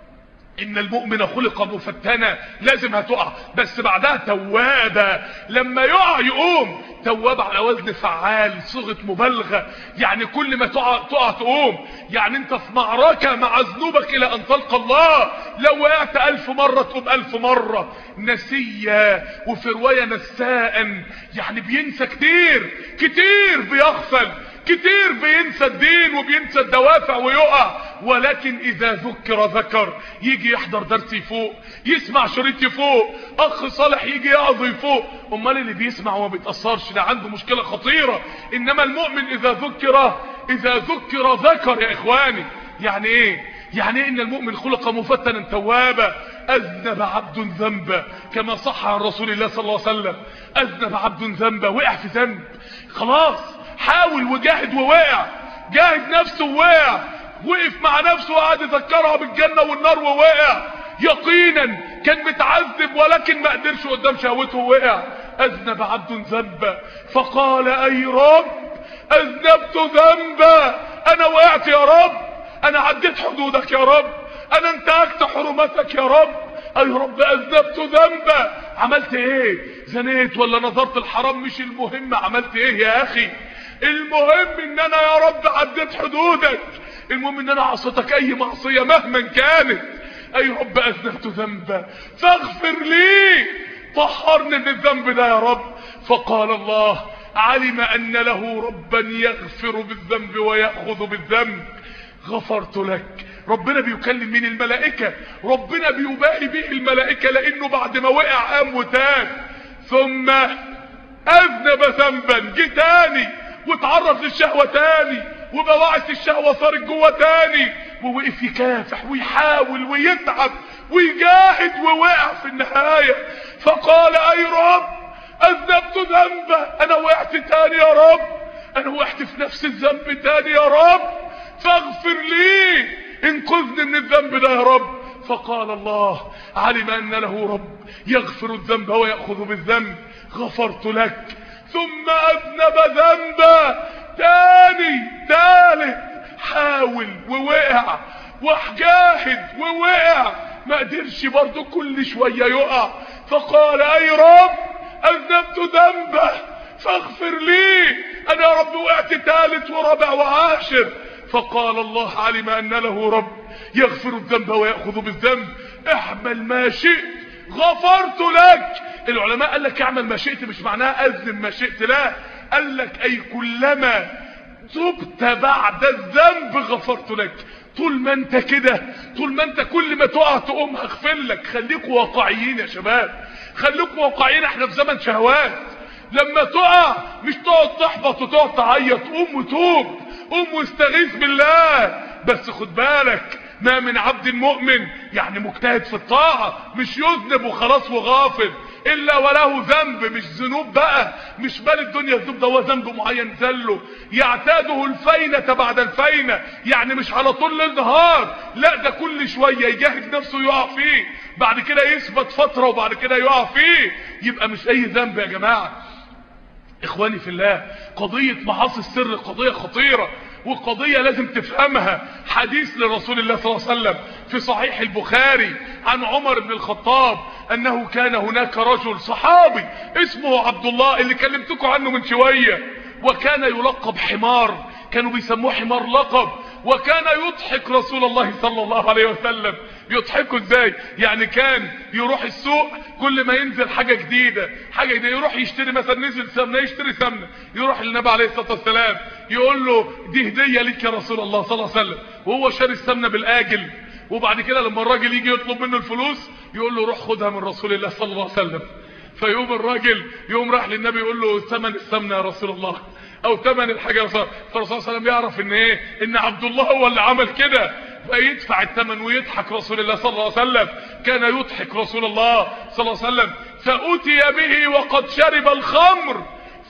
ان المؤمن خلق مفتنا لازم هتقع بس بعدها توابا لما يقع يقوم تواب على وزن فعال صيغه مبالغه يعني كل ما تقع تقع تقوم يعني انت في معركه مع ذنوبك الى ان تلقى الله لو وقعت الف مره تقوم الف مره نسيا وفي روايه نساء يعني بينسى كتير كتير بيغفل كتير بينسى الدين وبينسى الدوافع ويقع ولكن اذا ذكر ذكر يجي يحضر درس يفوق يسمع شريط يفوق اخ صالح يجي يعظ يفوق امال اللي بيسمع وما بيتاثرش ده عنده مشكله خطيره انما المؤمن اذا ذكر اذا ذكر ذكر يا اخواني يعني ايه يعني ايه ان المؤمن خلق مفتنا توابا اذنب عبد ذنبا كما صح عن رسول الله صلى الله عليه وسلم اذنب عبد ذنبا وقع في ذنب خلاص حاول وجاهد ووقع جاهد نفسه ووقع وقف مع نفسه وقعد يذكرها بالجنة والنار ووقع يقينا كان متعذب ولكن ما قدرش قدام شهوته ووقع اذنب عبد ذنبا فقال اي رب اذنبت ذنبا انا وقعت يا رب انا عديت حدودك يا رب انا انتهكت حرمتك يا رب اي رب اذنبت ذنبا عملت ايه زنيت ولا نظرت الحرام مش المهم عملت ايه يا اخي المهم ان انا يا رب عديت حدودك المهم ان انا عصيتك اي معصية مهما كانت اي رب اذنبت ذنبا فاغفر لي طهرني من الذنب ده يا رب فقال الله علم ان له ربا يغفر بالذنب ويأخذ بالذنب غفرت لك ربنا بيكلم مين الملائكة ربنا بيباهي به الملائكة لانه بعد ما وقع قام وتاب ثم اذنب ذنبا جه تاني واتعرض للشهوة تاني وبواعث الشهوة صارت جوه تاني ووقف يكافح ويحاول ويتعب ويجاهد ووقع في النهاية فقال اي رب اذنبت ذنبا انا وقعت تاني يا رب انا وقعت في نفس الذنب تاني يا رب فاغفر لي انقذني من الذنب ده يا رب فقال الله علم ان له رب يغفر الذنب ويأخذ بالذنب غفرت لك ثم اذنب ذنبا تاني تالت حاول ووقع وجاهد ووقع ما قدرش برضه كل شوية يقع فقال اي رب اذنبت ذنبه فاغفر لي انا يا رب وقعت تالت ورابع وعاشر فقال الله علم ان له رب يغفر الذنب ويأخذ بالذنب احمل ما شئت غفرت لك العلماء قال لك اعمل ما شئت مش معناها اذن ما شئت لا قال لك اي كلما تبت بعد الذنب غفرت لك طول ما انت كده طول ما انت كل ما تقع تقوم هغفر لك خليكوا واقعيين يا شباب خليكوا واقعيين احنا في زمن شهوات لما تقع مش تقعد تحبط وتقعد تعيط قوم وتوب قوم واستغيث بالله بس خد بالك ما من عبد مؤمن يعني مجتهد في الطاعة مش يذنب وخلاص وغافل الا وله ذنب مش ذنوب بقى مش بال الدنيا الذنوب ده هو ذنب معين زله يعتاده الفينة بعد الفينة يعني مش على طول ليل نهار لا ده كل شوية يجاهد نفسه يقع فيه بعد كده يثبت فترة وبعد كده يقع فيه يبقى مش اي ذنب يا جماعة اخواني في الله قضية معاصي السر قضية خطيرة وقضية لازم تفهمها حديث لرسول الله صلى الله عليه وسلم في صحيح البخاري عن عمر بن الخطاب انه كان هناك رجل صحابي اسمه عبد الله اللي كلمتكم عنه من شوية وكان يلقب حمار كانوا بيسموه حمار لقب وكان يضحك رسول الله صلى الله عليه وسلم يضحكوا ازاي يعني كان يروح السوق كل ما ينزل حاجة جديدة حاجة جديدة يروح يشتري مثلا نزل سمنة يشتري سمنة يروح للنبي عليه الصلاة والسلام يقول له دي هدية ليك يا رسول الله صلى الله عليه وسلم وهو شاري السمنة بالاجل وبعد كده لما الراجل يجي يطلب منه الفلوس يقول له روح خدها من رسول الله صلى الله عليه وسلم فيقوم الراجل يقوم راح للنبي يقول له ثمن السمنة يا رسول الله او ثمن الحاجة يا رسول الله فالرسول صلى الله عليه وسلم يعرف ان ايه ان عبد الله هو اللي عمل كده فيدفع الثمن ويضحك رسول الله صلى الله عليه وسلم كان يضحك رسول الله صلى الله عليه وسلم فأتي به وقد شرب الخمر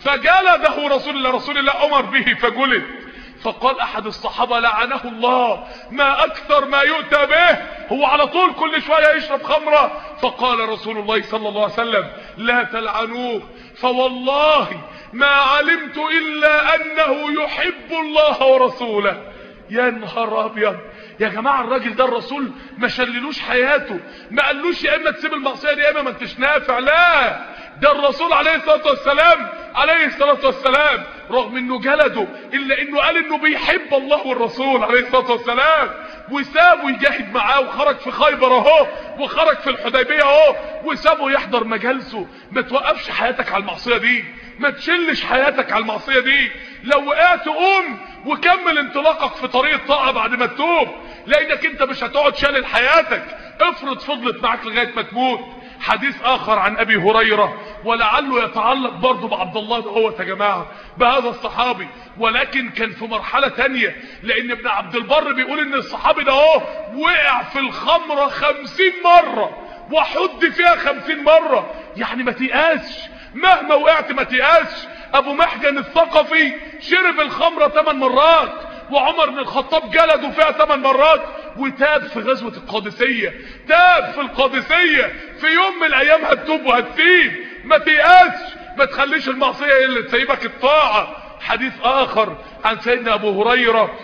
فجلده رسول الله رسول الله أمر به فجلد فقال احد الصحابة لعنه الله ما اكثر ما يؤتى به هو على طول كل شوية يشرب خمرة فقال رسول الله صلى الله عليه وسلم لا تلعنوه فوالله ما علمت الا انه يحب الله ورسوله يا نهار ابيض يا جماعة الراجل ده الرسول ما شللوش حياته ما قالوش يا اما تسيب المعصية دي يا اما ما انتش نافع لا ده الرسول عليه الصلاة والسلام عليه الصلاة والسلام رغم انه جلده الا انه قال انه بيحب الله والرسول عليه الصلاة والسلام وسابه يجاهد معاه وخرج في خيبر اهو وخرج في الحديبية اهو وسابه يحضر مجالسه ما توقفش حياتك على المعصية دي ما تشلش حياتك على المعصية دي لو وقعت قوم وكمل انطلاقك في طريق الطاعة بعد ما تتوب لانك انت مش هتقعد شالل حياتك افرض فضلت معاك لغاية ما تموت حديث اخر عن ابي هريرة ولعله يتعلق برضه بعبد الله دهوت يا جماعة بهذا الصحابي ولكن كان في مرحلة تانية لان ابن عبد البر بيقول ان الصحابي ده اهو وقع في الخمرة خمسين مرة وحد فيها خمسين مرة يعني ما تيأسش مهما وقعت ما تيأسش ابو محجن الثقفي شرب الخمرة ثمان مرات وعمر بن الخطاب جلده فيها ثمان مرات وتاب في غزوة القادسية تاب في القادسية في يوم من الايام هتتوب وهتسيب ما تيأسش ما تخليش المعصية هي اللي تسيبك الطاعة حديث اخر عن سيدنا ابو هريرة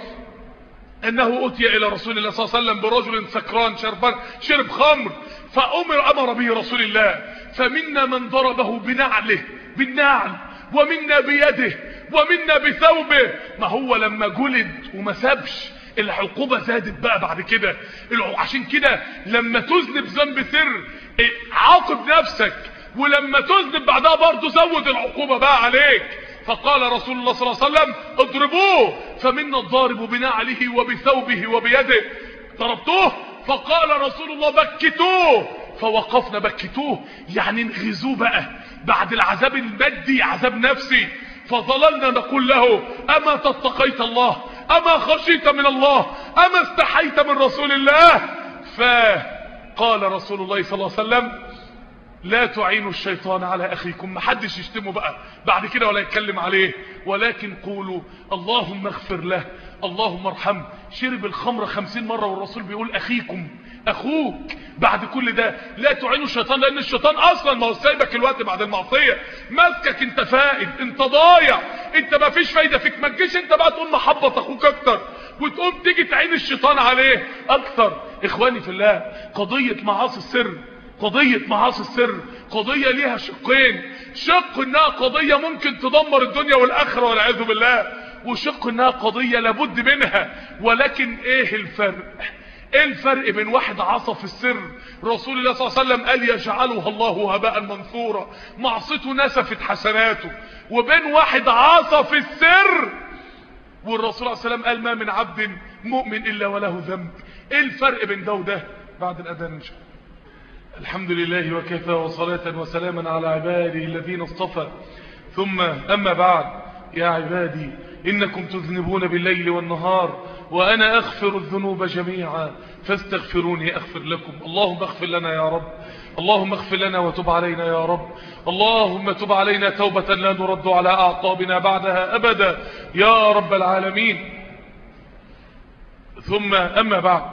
انه اتي الى رسول الله صلى الله عليه وسلم برجل سكران شربان شرب خمر فامر امر به رسول الله فمنا من ضربه بنعله بالنعل ومنا بيده ومنا بثوبه ما هو لما جلد وما سابش العقوبة زادت بقى بعد كده عشان كده لما تذنب ذنب سر عاقب نفسك ولما تذنب بعدها برضه زود العقوبة بقى عليك فقال رسول الله صلى الله عليه وسلم اضربوه فمنا الضارب بنعله وبثوبه وبيده ضربتوه فقال رسول الله بكتوه فوقفنا بكتوه يعني انغزوه بقى بعد العذاب المادي عذاب نفسي فظللنا نقول له اما تتقيت الله اما خشيت من الله اما استحيت من رسول الله فقال رسول الله صلى الله عليه وسلم لا تعينوا الشيطان على اخيكم محدش يشتمه بقى بعد كده ولا يتكلم عليه ولكن قولوا اللهم اغفر له اللهم ارحمه شرب الخمر خمسين مرة والرسول بيقول اخيكم اخوك بعد كل ده لا تعينوا الشيطان لان الشيطان اصلا ما هو سايبك الوقت بعد المعصيه ماسكك انت فائد انت ضايع انت ما فيش فايده فيك ما تجيش انت بقى تقوم محبط اخوك اكتر وتقوم تيجي تعين الشيطان عليه اكتر اخواني في الله قضيه معاصي السر قضية معاصي السر قضية ليها شقين شق انها قضية ممكن تدمر الدنيا والاخرة والعياذ بالله وشق انها قضية لابد منها ولكن ايه الفرق ايه الفرق بين واحد عصى في السر رسول الله صلى الله عليه وسلم قال يجعلها الله هباء منثورا معصيته نسفت حسناته وبين واحد عصى في السر والرسول صلى الله عليه وسلم قال ما من عبد مؤمن الا وله ذنب ايه الفرق بين ده وده بعد الاذان ان شاء الله الحمد لله وكفى وصلاة وسلاما على عباده الذين اصطفى ثم أما بعد يا عبادي إنكم تذنبون بالليل والنهار وأنا أغفر الذنوب جميعا فاستغفروني أغفر لكم اللهم اغفر لنا يا رب اللهم اغفر لنا وتب علينا يا رب اللهم تب علينا توبة لا نرد على أعقابنا بعدها أبدا يا رب العالمين ثم أما بعد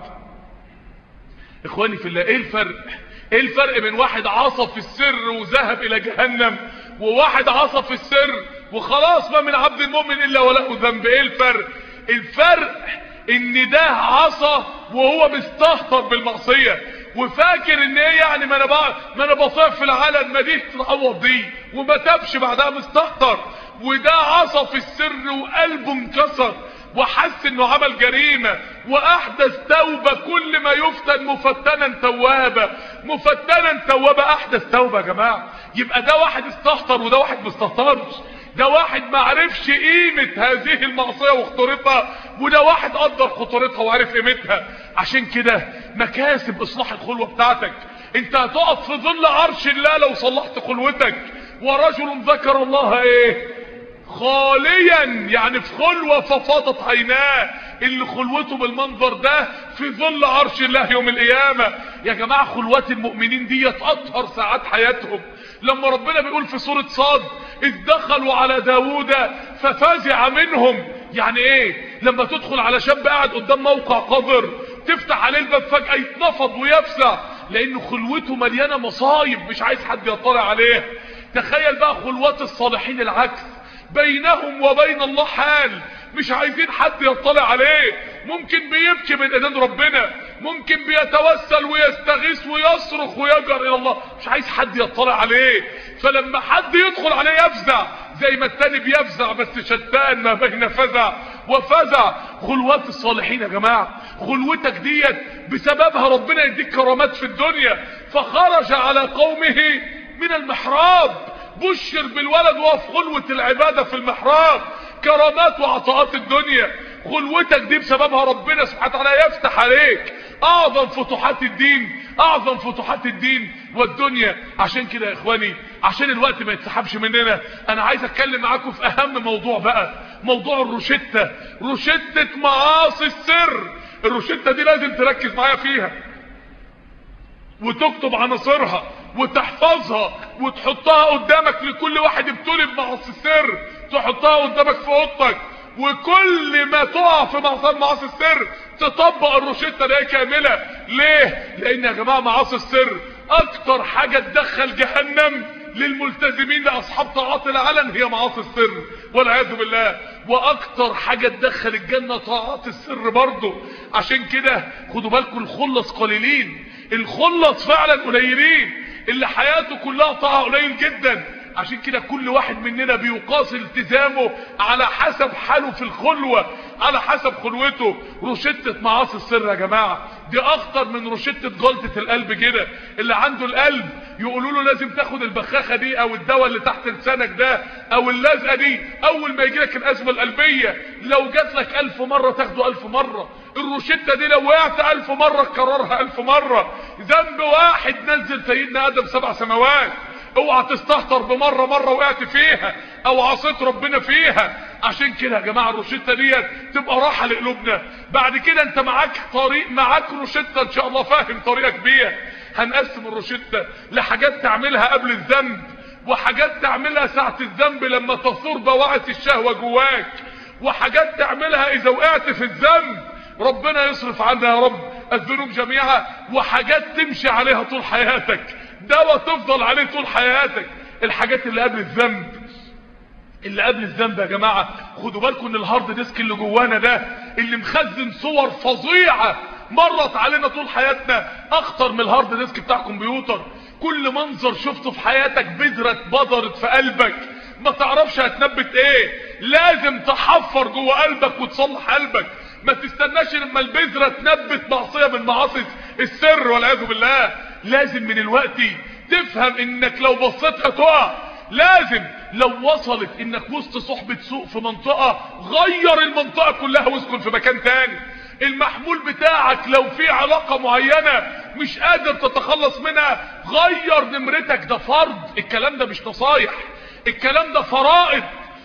إخواني في الله إيه الفرق ايه الفرق بين واحد عصى في السر وذهب الى جهنم وواحد عصى في السر وخلاص ما من عبد المؤمن الا وله ذنب ايه الفرق الفرق ان ده عصى وهو مستهتر بالمعصيه وفاكر ان ايه يعني ما انا بقى ما انا بصيف في العلن ما دي تعوض دي وما تابش بعدها مستهتر وده عصى في السر وقلبه انكسر وحس انه عمل جريمة واحدث توبة كل ما يفتن مفتنا توابة مفتنا توابة احدث توبة يا جماعة يبقى ده واحد استهتر وده واحد مستهترش ده واحد ما عرفش قيمة هذه المعصية وخطورتها وده واحد قدر خطورتها وعرف قيمتها عشان كده مكاسب اصلاح الخلوة بتاعتك انت هتقف في ظل عرش الله لو صلحت خلوتك ورجل ذكر الله ايه خاليا يعني في خلوة ففاضت عيناه اللي خلوته بالمنظر ده في ظل عرش الله يوم القيامة يا جماعة خلوات المؤمنين دي اطهر ساعات حياتهم لما ربنا بيقول في سورة صاد اذ دخلوا على داوود ففزع منهم يعني ايه لما تدخل على شاب قاعد قدام موقع قذر تفتح عليه الباب فجأة يتنفض ويفزع لان خلوته مليانة مصايب مش عايز حد يطلع عليه تخيل بقى خلوات الصالحين العكس بينهم وبين الله حال مش عايزين حد يطلع عليه ممكن بيبكي من ايدين ربنا ممكن بيتوسل ويستغيث ويصرخ ويجر الى الله مش عايز حد يطلع عليه فلما حد يدخل عليه يفزع زي ما التاني بيفزع بس شتان ما بين فزع وفزع خلوات الصالحين يا جماعة خلوتك ديت بسببها ربنا يديك كرامات في الدنيا فخرج على قومه من المحراب بشر بالولد وهو في خلوة العبادة في المحراب كرامات وعطاءات الدنيا خلوتك دي بسببها ربنا سبحانه وتعالى يفتح عليك اعظم فتوحات الدين اعظم فتوحات الدين والدنيا عشان كده يا اخواني عشان الوقت ما يتسحبش مننا انا عايز اتكلم معاكم في اهم موضوع بقى موضوع الروشتة روشتة معاصي السر الروشتة دي لازم تركز معايا فيها وتكتب عناصرها وتحفظها وتحطها قدامك لكل واحد ابتلي بمعاصي السر تحطها قدامك في اوضتك وكل ما تقع في معصيه معاصي السر تطبق الروشته دي كامله ليه لان يا جماعه معاصي السر اكتر حاجه تدخل جهنم للملتزمين لاصحاب طاعات العلن هي معاصي السر والعياذ بالله واكتر حاجه تدخل الجنه طاعات السر برضه عشان كده خدوا بالكم الخلص قليلين الخلص فعلا قليلين اللي حياته كلها طاعه قليل جدا عشان كده كل واحد مننا بيقاس التزامه على حسب حاله في الخلوة على حسب خلوته روشتة معاصي السر يا جماعة دي اخطر من روشتة جلطة القلب كده اللي عنده القلب يقولوا له لازم تاخد البخاخة دي او الدواء اللي تحت لسانك ده او اللزقة دي اول ما يجيلك الازمة القلبية لو جات لك الف مرة تاخده الف مرة الروشتة دي لو وقعت الف مرة كررها الف مرة ذنب واحد نزل سيدنا ادم سبع سماوات اوعى تستهتر بمرة مرة وقعت فيها او عصيت ربنا فيها عشان كده يا جماعة الروشتة ديت تبقى راحة لقلوبنا بعد كده انت معاك طريق معاك روشتة ان شاء الله فاهم طريقك بيها هنقسم الروشتة لحاجات تعملها قبل الذنب وحاجات تعملها ساعة الذنب لما تصور بواعث الشهوة جواك وحاجات تعملها اذا وقعت في الذنب ربنا يصرف عنا يا رب الذنوب جميعا وحاجات تمشي عليها طول حياتك دواء تفضل عليه طول حياتك الحاجات اللي قبل الذنب اللي قبل الذنب يا جماعة خدوا بالكم ان الهارد ديسك اللي جوانا ده اللي مخزن صور فظيعة مرت علينا طول حياتنا اخطر من الهارد ديسك بتاع كمبيوتر كل منظر شفته في حياتك بذرة بضرت في قلبك ما تعرفش هتنبت ايه لازم تحفر جوه قلبك وتصلح قلبك ما تستناش لما البذرة تنبت معصية من معاصي السر والعياذ بالله لازم من الوقت تفهم انك لو بصيت هتقع لازم لو وصلت انك وسط صحبة سوء في منطقة غير المنطقة كلها واسكن في مكان تاني المحمول بتاعك لو في علاقة معينة مش قادر تتخلص منها غير نمرتك ده فرض الكلام ده مش نصايح الكلام ده فرائض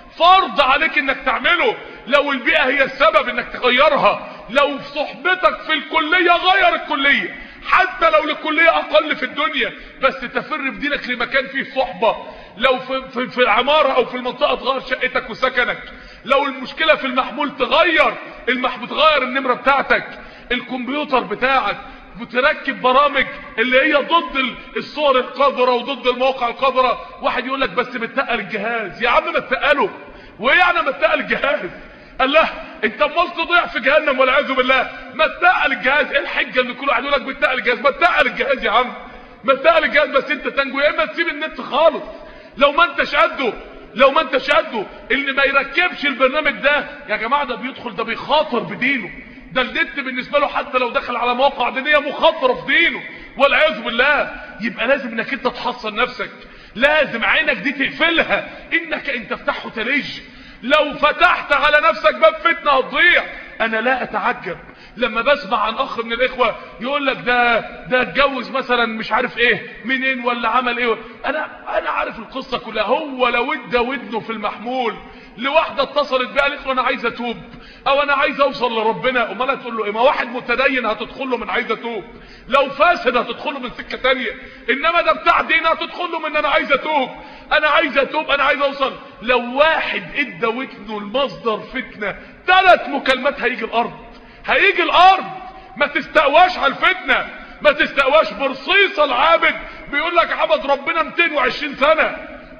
فرض عليك انك تعمله لو البيئة هي السبب انك تغيرها لو في صحبتك في الكلية غير الكلية حتى لو الكلية اقل في الدنيا بس تفر بدينك لمكان فيه صحبة لو في, في, في العمارة او في المنطقة تغير شقتك وسكنك لو المشكلة في المحمول تغير المحمول تغير النمرة بتاعتك الكمبيوتر بتاعك بتركب برامج اللي هي ضد الصور القذرة وضد المواقع القذرة واحد يقول لك بس بتقل الجهاز يا عم ما تقله وايه يعني ما تقل الجهاز قال له انت امال تضيع في جهنم والعياذ بالله ما تقل الجهاز ايه الحجه اللي كل واحد يقول لك بتقل الجهاز ما تقل الجهاز يا عم ما تقل الجهاز بس انت تنجو يا اما تسيب النت خالص لو ما انتش قده لو ما انتش قده اللي ما يركبش البرنامج ده يا جماعه ده بيدخل ده بيخاطر بدينه ده النت بالنسبه له حتى لو دخل على مواقع دينيه مخاطره في دينه والعياذ بالله يبقى لازم انك انت تحصن نفسك لازم عينك دي تقفلها انك ان تفتحه تلج لو فتحت على نفسك باب فتنه هتضيع انا لا اتعجب لما بسمع عن اخ من الاخوه يقول لك ده ده اتجوز مثلا مش عارف ايه منين ولا عمل ايه انا انا عارف القصه كلها هو لو ادى ودنه في المحمول لواحده اتصلت بيها قالت له انا عايز اتوب او انا عايز اوصل لربنا امال هتقول له ايه ما واحد متدين هتدخل له من عايز اتوب لو فاسد هتدخل له من سكه ثانيه انما ده بتاع دين هتدخل له من انا عايز اتوب انا عايز اتوب انا عايز اوصل لو واحد ادى ودنه المصدر فتنه ثلاث مكالمات هيجي الارض هيجي الارض ما تستقواش على الفتنه ما تستقواش برصيصه العابد بيقول لك عبد ربنا 220 سنه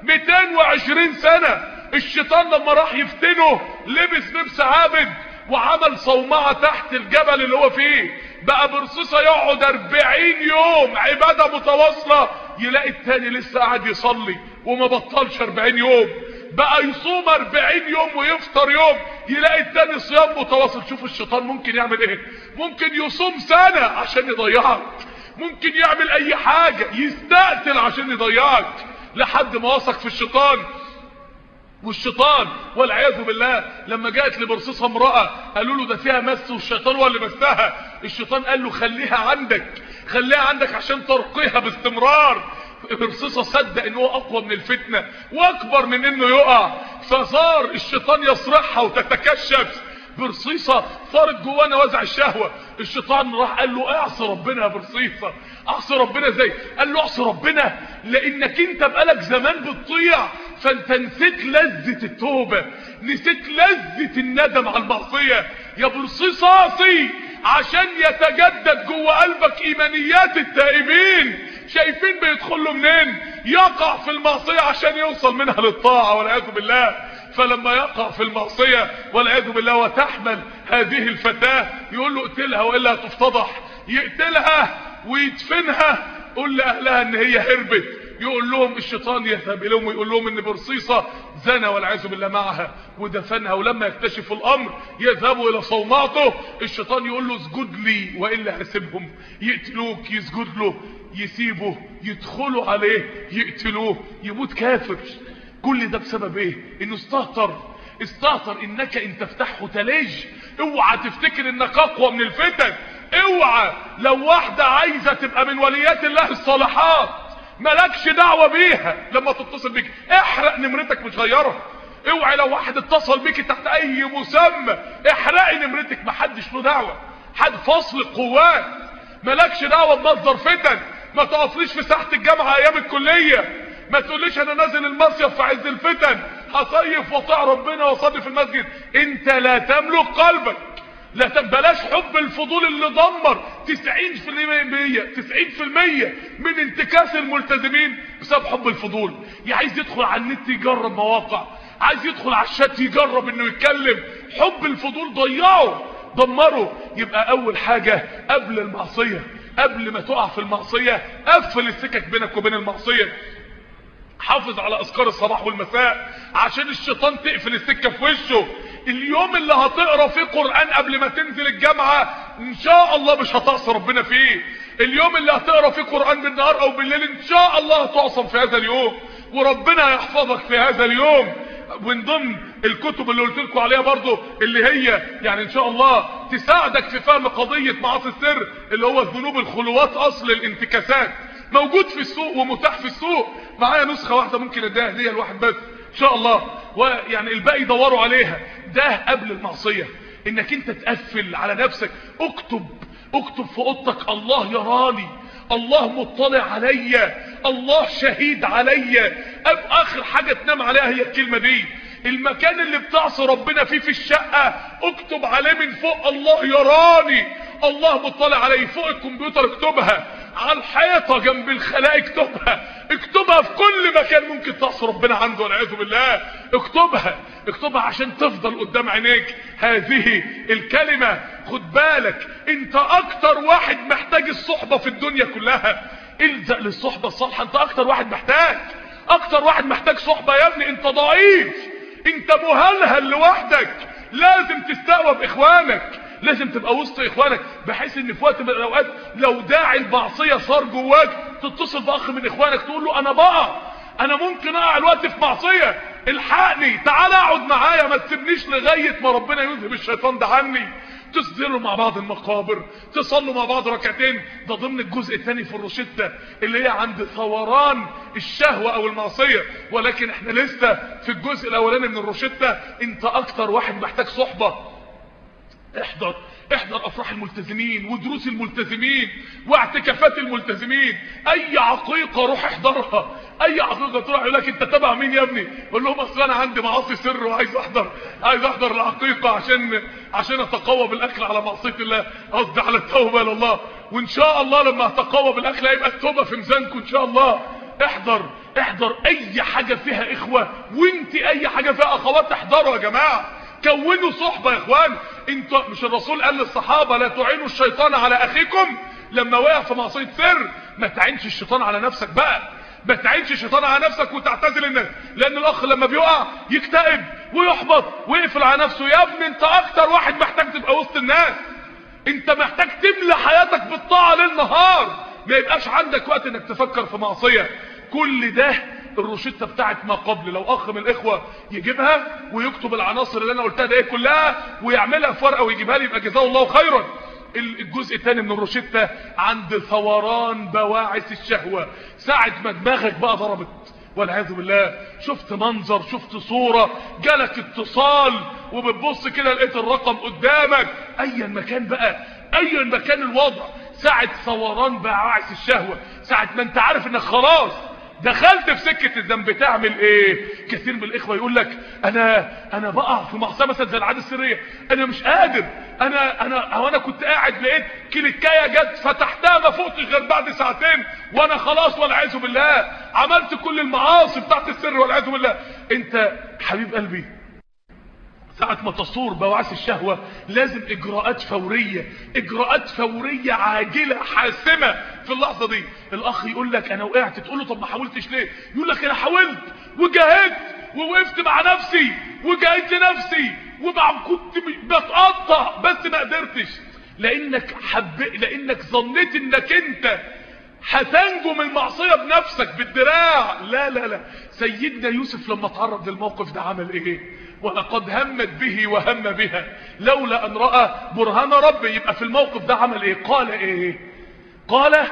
220 سنه الشيطان لما راح يفتنه لبس لبس عابد وعمل صومعة تحت الجبل اللي هو فيه بقى برصيصة يقعد 40 يوم عبادة متواصلة يلاقي التاني لسه قاعد يصلي وما بطلش 40 يوم بقى يصوم 40 يوم ويفطر يوم يلاقي التاني صيام متواصل شوف الشيطان ممكن يعمل ايه ممكن يصوم سنة عشان يضيعك ممكن يعمل اي حاجة يستقتل عشان يضيعك لحد ما وثق في الشيطان والشيطان والعياذ بالله لما جاءت لبرصيصه امراه قالوا له ده فيها مس والشيطان هو اللي مسها الشيطان قال له خليها عندك خليها عندك عشان ترقيها باستمرار برصيصه صدق ان هو اقوى من الفتنه واكبر من انه يقع فصار الشيطان يصرخها وتتكشف برصيصة صارت جوانا وزع الشهوة الشيطان راح قال له اعصي ربنا يا برصيصة اعصي ربنا ازاي قال له اعصي ربنا لانك انت بقالك زمان بتطيع فانت نسيت لذة التوبة نسيت لذة الندم على المعصية يا برصيصة اعصي عشان يتجدد جوه قلبك ايمانيات التائبين شايفين بيدخلوا منين يقع في المعصية عشان يوصل منها للطاعة والعياذ بالله فلما يقع في المعصية والعياذ بالله وتحمل هذه الفتاة يقول له اقتلها وإلا هتفتضح يقتلها ويدفنها قول لأهلها ان هي هربت يقول لهم الشيطان يذهب اليهم ويقول لهم ان برصيصة زنى والعياذ بالله معها ودفنها ولما يكتشف الامر يذهبوا الى صومعته الشيطان يقول له اسجد لي والا هسيبهم يقتلوك يسجد له يسيبه يدخلوا عليه يقتلوه يموت كافر كل ده بسبب ايه انه استهتر استهتر انك ان تفتحه تلج اوعى تفتكر انك اقوى من الفتن اوعى لو واحدة عايزة تبقى من وليات الله الصالحات مالكش دعوة بيها لما تتصل بيك احرق نمرتك مش غيرها اوعى لو واحد اتصل بيك تحت اي مسمى احرقي نمرتك محدش له دعوة حد فصل القوات مالكش دعوة بمصدر فتن ما تقفليش في ساحة الجامعة ايام الكلية ما تقوليش انا نازل المصيف في عز الفتن هصيف واطيع ربنا واصلي في المسجد انت لا تملك قلبك لا بلاش حب الفضول اللي دمر 90% 90% من انتكاس الملتزمين بسبب حب الفضول عايز يدخل على النت يجرب مواقع عايز يدخل على الشات يجرب انه يتكلم حب الفضول ضيعه دمره يبقى اول حاجة قبل المعصية قبل ما تقع في المعصية قفل السكك بينك وبين المعصية حافظ على اذكار الصباح والمساء عشان الشيطان تقفل السكه في وشه اليوم اللي هتقرا فيه قران قبل ما تنزل الجامعه ان شاء الله مش هتعصي ربنا فيه اليوم اللي هتقرا فيه قران بالنهار او بالليل ان شاء الله هتعصم في هذا اليوم وربنا يحفظك في هذا اليوم من ضمن الكتب اللي قلت لكم عليها برضو اللي هي يعني ان شاء الله تساعدك في فهم قضية معاصي السر اللي هو الذنوب الخلوات اصل الانتكاسات موجود في السوق ومتاح في السوق معايا نسخة واحدة ممكن اديها هدية لواحد بس ان شاء الله ويعني الباقي دوروا عليها ده قبل المعصية انك انت تقفل على نفسك اكتب اكتب في اوضتك الله يراني الله مطلع عليا الله شهيد عليا اب اخر حاجة تنام عليها هي الكلمة دي المكان اللي بتعصي ربنا فيه في الشقة اكتب عليه من فوق الله يراني الله مطلع علي فوق الكمبيوتر اكتبها على الحيطة جنب الخلاء اكتبها اكتبها في كل مكان ممكن تعصي ربنا عنده والعياذ بالله اكتبها اكتبها عشان تفضل قدام عينيك هذه الكلمة خد بالك انت اكتر واحد محتاج الصحبة في الدنيا كلها الزق للصحبة الصالحة انت اكتر واحد محتاج اكتر واحد محتاج صحبة يا ابني انت ضعيف انت مهلهل لوحدك لازم تستقوى باخوانك لازم تبقى وسط اخوانك بحيث ان في وقت من الاوقات لو داعي المعصيه صار جواك تتصل باخ من اخوانك تقول له انا بقى انا ممكن اقع الوقت في معصيه الحقني تعال اقعد معايا ما تسيبنيش لغايه ما ربنا يذهب الشيطان ده عني تسدلوا مع بعض المقابر تصلوا مع بعض ركعتين ده ضمن الجزء الثاني في الروشتة اللي هي عند ثوران الشهوة او المعصية ولكن احنا لسه في الجزء الاولاني من الروشتة انت اكتر واحد محتاج صحبة احضر احضر افراح الملتزمين ودروس الملتزمين واعتكافات الملتزمين اي عقيقة روح احضرها اي عقيقة تروح يقول لك انت تبع مين يا ابني قول لهم اصل انا عندي معاصي سر وعايز احضر عايز احضر العقيقة عشان عشان اتقوى بالاكل على معصية الله قصدي على التوبة لله وان شاء الله لما اتقوى بالاكل هيبقى التوبة في ميزانكم ان شاء الله احضر احضر اي حاجة فيها اخوة وانت اي حاجة فيها اخوات احضروا يا جماعة كونوا صحبة يا اخوان انت مش الرسول قال للصحابة لا تعينوا الشيطان على اخيكم لما وقع في معصية سر ما تعينش الشيطان على نفسك بقى ما تعينش الشيطان على نفسك وتعتزل الناس لان الاخ لما بيقع يكتئب ويحبط ويقفل على نفسه يا ابني انت اكتر واحد محتاج تبقى وسط الناس انت محتاج تملى حياتك بالطاعة ليل نهار ما يبقاش عندك وقت انك تفكر في معصية كل ده الروشتة بتاعت ما قبل لو اخ من الاخوة يجيبها ويكتب العناصر اللي انا قلتها ده كلها ويعملها في ورقة ويجيبها لي يبقى جزاه الله خيرا الجزء الثاني من الروشتة عند ثوران بواعث الشهوة ساعة ما دماغك بقى ضربت والعياذ بالله شفت منظر شفت صورة جالك اتصال وبتبص كده لقيت الرقم قدامك ايا مكان بقى ايا مكان الوضع ساعة ثوران بواعث الشهوة ساعة ما انت عارف انك خلاص دخلت في سكة الذنب تعمل ايه كثير من الاخوة يقول لك انا انا بقع في معصية مثلا زي العادة السرية انا مش قادر انا انا او انا كنت قاعد لقيت كليكايه جت فتحتها ما فوقتش غير بعد ساعتين وانا خلاص والعياذ بالله عملت كل المعاصي بتاعت السر والعياذ بالله انت حبيب قلبي ساعة ما تصور بواعث الشهوة لازم اجراءات فورية اجراءات فورية عاجلة حاسمة في اللحظة دي الاخ يقول لك انا وقعت تقول له طب ما حاولتش ليه يقول لك انا حاولت وجاهدت ووقفت مع نفسي وجاهدت لنفسي وبعد كنت بتقطع بس ما قدرتش لانك حب لانك ظنيت انك انت هتنجو من المعصيه بنفسك بالدراع لا لا لا سيدنا يوسف لما تعرض للموقف ده عمل ايه ولقد همت به وهم بها لولا ان راى برهان ربه يبقى في الموقف ده عمل ايه قال ايه قال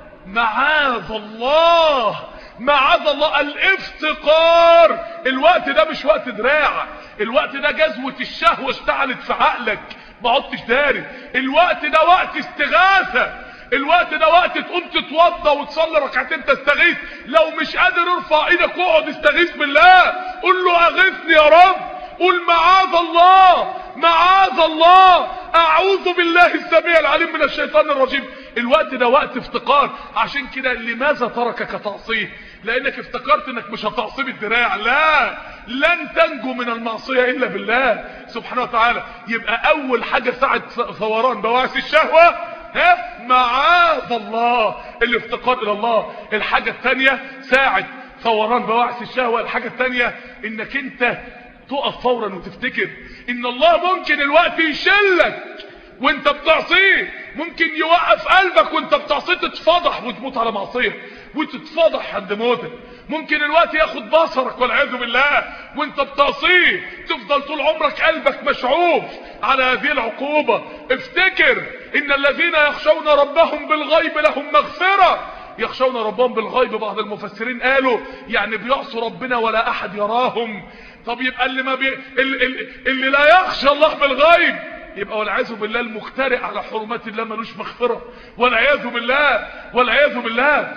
معاذ الله معاذ الله الافتقار الوقت ده مش وقت دراع الوقت ده جزوة الشهوة اشتعلت في عقلك ما عدتش داري الوقت ده وقت استغاثة الوقت ده وقت تقوم تتوضى وتصلي ركعتين تستغيث لو مش قادر ارفع ايدك واقعد استغيث بالله قول له اغثني يا رب قول معاذ الله معاذ الله اعوذ بالله السميع العليم من الشيطان الرجيم الوقت ده وقت افتقار عشان كده لماذا تركك تعصيه لانك افتكرت انك مش هتعصي بالدراع لا لن تنجو من المعصية الا بالله سبحانه وتعالى يبقى اول حاجة ساعة ثوران بواعث الشهوة ها معاذ الله الافتقار الى الله الحاجة الثانية ساعة ثوران بواعث الشهوة الحاجة الثانية انك انت تقف فورا وتفتكر ان الله ممكن الوقت يشلك وانت بتعصيه ممكن يوقف قلبك وانت بتعصيه تتفضح وتموت على معصيه وتتفضح عند موتك ممكن الوقت ياخد بصرك والعياذ بالله وانت بتعصيه تفضل طول عمرك قلبك مشعوف على هذه العقوبة افتكر ان الذين يخشون ربهم بالغيب لهم مغفرة يخشون ربهم بالغيب بعض المفسرين قالوا يعني بيعصوا ربنا ولا احد يراهم طب يبقى اللي ما بي... اللي, اللي لا يخشى الله بالغيب يبقى والعياذ بالله المخترع على حرمات الله ملوش مغفرة والعياذ بالله والعياذ بالله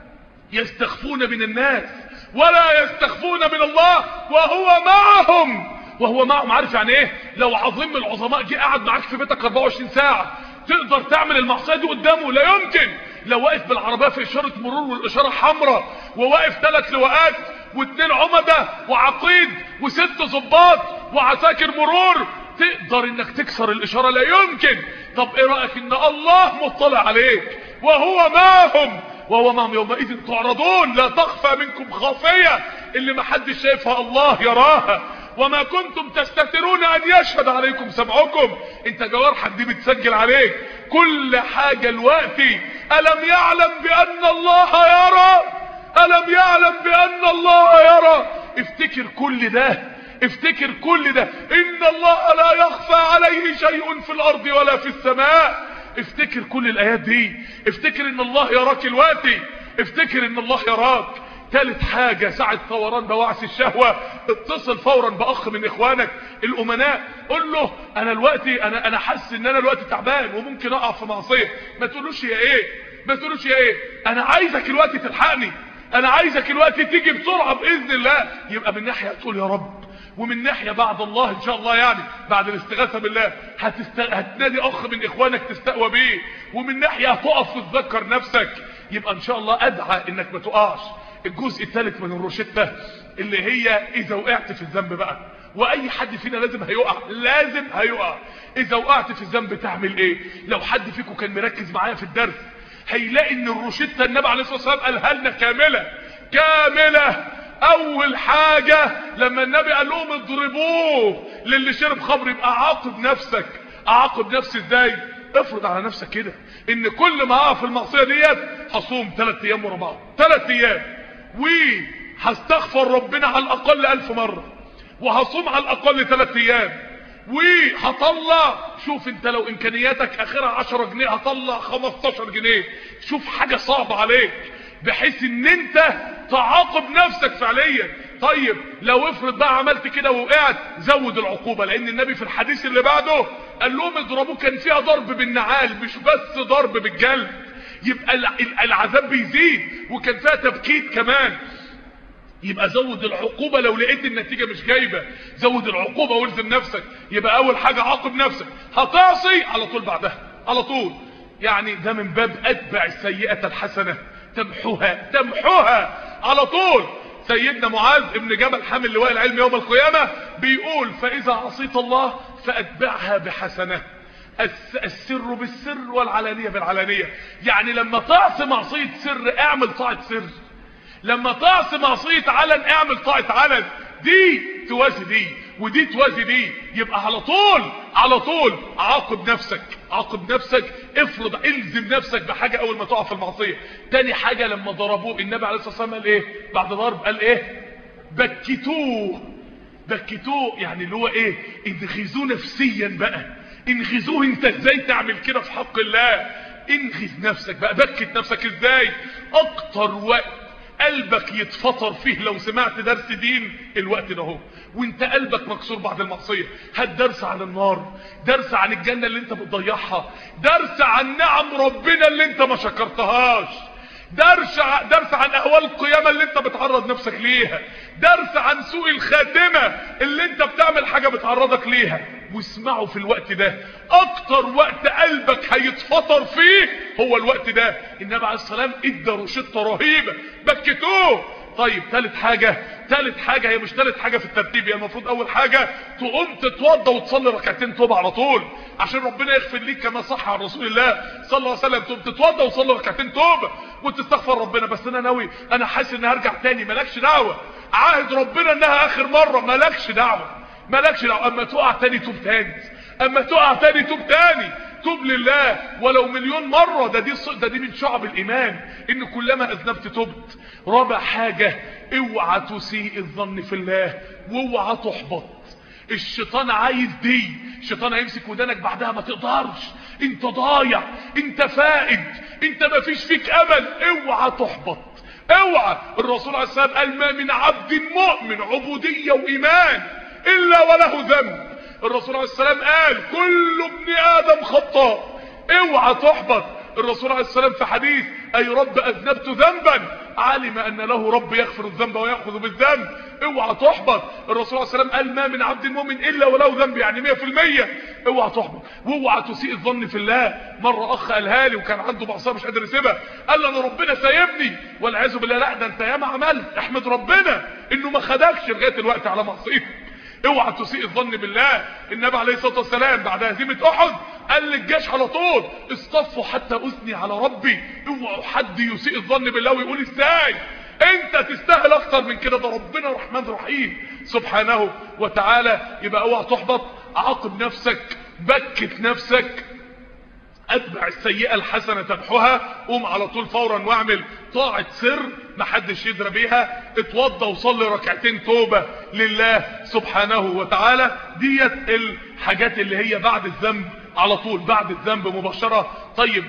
يستخفون من الناس ولا يستخفون من الله وهو معهم وهو معهم عارف يعني ايه لو عظيم من العظماء جه قاعد معاك في بيتك 24 ساعة تقدر تعمل المعصية دي قدامه لا يمكن لو واقف بالعربية في اشارة مرور والاشارة حمراء وواقف ثلاث لواءات واثنين عمدة وعقيد وست ظباط وعساكر مرور تقدر انك تكسر الاشارة لا يمكن طب ايه رأيك ان الله مطلع عليك وهو معهم وهو معهم يومئذ تعرضون لا تخفى منكم خافية اللي ما حدش شايفها الله يراها وما كنتم تستترون ان يشهد عليكم سمعكم انت جوارحك دي بتسجل عليك كل حاجة الوقتي الم يعلم بان الله يرى الم يعلم بان الله يرى افتكر كل ده افتكر كل ده ان الله لا يخفى عليه شيء في الارض ولا في السماء افتكر كل الايات دي افتكر ان الله يراك الوقتي افتكر ان الله يراك ثالث حاجة ساعة ثوران بواعث الشهوة اتصل فورا باخ من اخوانك الامناء قول له انا الوقتي انا انا حاسس ان انا الوقت تعبان وممكن اقع في معصية ما تقولوش يا ايه ما تقولوش يا ايه انا عايزك الوقت تلحقني انا عايزك الوقت تيجي بسرعة باذن الله يبقى من ناحية تقول يا رب ومن ناحية بعد الله ان شاء الله يعني بعد الاستغاثة بالله هتست... هتنادي اخ من اخوانك تستقوى بيه ومن ناحية هتقف وتذكر نفسك يبقى ان شاء الله ادعى انك ما تقعش الجزء الثالث من الروشتة اللي هي اذا وقعت في الذنب بقى واي حد فينا لازم هيقع لازم هيقع اذا وقعت في الذنب تعمل ايه لو حد فيكم كان مركز معايا في الدرس هيلاقي ان الروشتة النبي عليه الصلاة والسلام قالها لنا كاملة كاملة اول حاجة لما النبي قال لهم اضربوه للي شرب خمر يبقى عاقب نفسك اعاقب نفسي ازاي افرض على نفسك كده ان كل ما اقع في المعصية ديت هصوم ثلاث ايام ورا بعض ثلاث ايام وهستغفر ربنا على الاقل الف مرة وهصوم على الاقل ثلاث ايام وهطلع شوف انت لو امكانياتك اخرها 10 جنيه هطلع 15 جنيه شوف حاجة صعبة عليك بحيث ان انت تعاقب نفسك فعليا طيب لو افرض بقى عملت كده ووقعت زود العقوبة لان النبي في الحديث اللي بعده قال لهم اضربوه كان فيها ضرب بالنعال مش بس ضرب بالجلد يبقى العذاب بيزيد وكان فيها تبكيت كمان يبقى زود العقوبة لو لقيت النتيجة مش جايبة زود العقوبة والزم نفسك يبقى اول حاجة عاقب نفسك هتعصي على طول بعدها على طول يعني ده من باب اتبع السيئة الحسنة تمحوها تمحوها على طول سيدنا معاذ ابن جبل حامل لواء العلم يوم القيامة بيقول فاذا عصيت الله فاتبعها بحسنة السر بالسر والعلانية بالعلانية يعني لما تعصي معصية سر اعمل طاعة سر لما تعصي معصية علن اعمل طاعة علن دي توازي دي ودي توازي دي يبقى على طول على طول عاقب نفسك عاقب نفسك افرض الزم نفسك بحاجة اول ما تقع في المعصية تاني حاجة لما ضربوه النبي عليه الصلاة والسلام قال ايه بعد ضرب قال ايه بكتوه بكتوه يعني اللي هو ايه انغزوه نفسيا بقى انغزوه انت ازاي تعمل كده في حق الله انغز نفسك بقى بكت نفسك ازاي اكتر وقت قلبك يتفطر فيه لو سمعت درس دين الوقت ده هو وانت قلبك مكسور بعد المعصية هات درس عن النار درس عن الجنة اللي انت بتضيعها درس عن نعم ربنا اللي انت ما شكرتهاش درس درس عن اهوال القيامة اللي انت بتعرض نفسك ليها درس عن سوء الخاتمة اللي انت بتعمل حاجة بتعرضك ليها واسمعوا في الوقت ده اكتر وقت قلبك هيتفطر فيه هو الوقت ده النبي عليه السلام ادى روشته رهيبة بكتوه طيب ثالث حاجة ثالث حاجة هي مش ثالث حاجة في الترتيب هي المفروض اول حاجة تقوم تتوضى وتصلي ركعتين توبة على طول عشان ربنا يغفر ليك كما صح عن رسول الله صلى الله عليه وسلم تقوم تتوضى وتصلي ركعتين توبة وتستغفر ربنا بس انا ناوي انا حاسس اني هرجع تاني مالكش دعوة عاهد ربنا انها اخر مرة مالكش دعوة مالكش دعوة اما تقع تاني توب تاني اما تقع تاني توب تاني توب لله ولو مليون مرة ده دي ده دي من شعب الايمان ان كلما اذنبت تبت رابع حاجة اوعى تسيء الظن في الله واوعى تحبط الشيطان عايز دي الشيطان هيمسك ودانك بعدها ما تقدرش انت ضايع انت فائد انت ما فيش فيك امل اوعى تحبط اوعى الرسول عليه السلام قال ما من عبد مؤمن عبودية وايمان الا وله ذنب الرسول عليه السلام قال كل ابن ادم خطاء اوعى تحبط الرسول عليه السلام في حديث اي رب اذنبت ذنبا علم ان له رب يغفر الذنب ويأخذ بالذنب اوعى تحبط الرسول عليه السلام قال ما من عبد مؤمن الا وله ذنب يعني 100% اوعى تحبط واوعى تسيء الظن في الله مره اخ قالها لي وكان عنده معصيه مش قادر يسيبها قال لي انا ربنا سايبني والعياذ بالله لا ده انت ياما عملت احمد ربنا انه ما خدكش لغايه الوقت على معصيتك اوعى تسيء الظن بالله النبي عليه الصلاه والسلام بعد هزيمه احد قال للجيش على طول اصطفوا حتى اثني على ربي اوعوا حد يسيء الظن بالله ويقول ازاي انت تستاهل اكتر من كده ده ربنا رحمن رحيم سبحانه وتعالى يبقى اوعى تحبط عاقب نفسك بكت نفسك اتبع السيئة الحسنة تمحها قوم على طول فورا واعمل طاعة سر محدش يدرى بيها اتوضى وصلي ركعتين توبة لله سبحانه وتعالى ديت الحاجات اللي هي بعد الذنب على طول بعد الذنب مباشرة طيب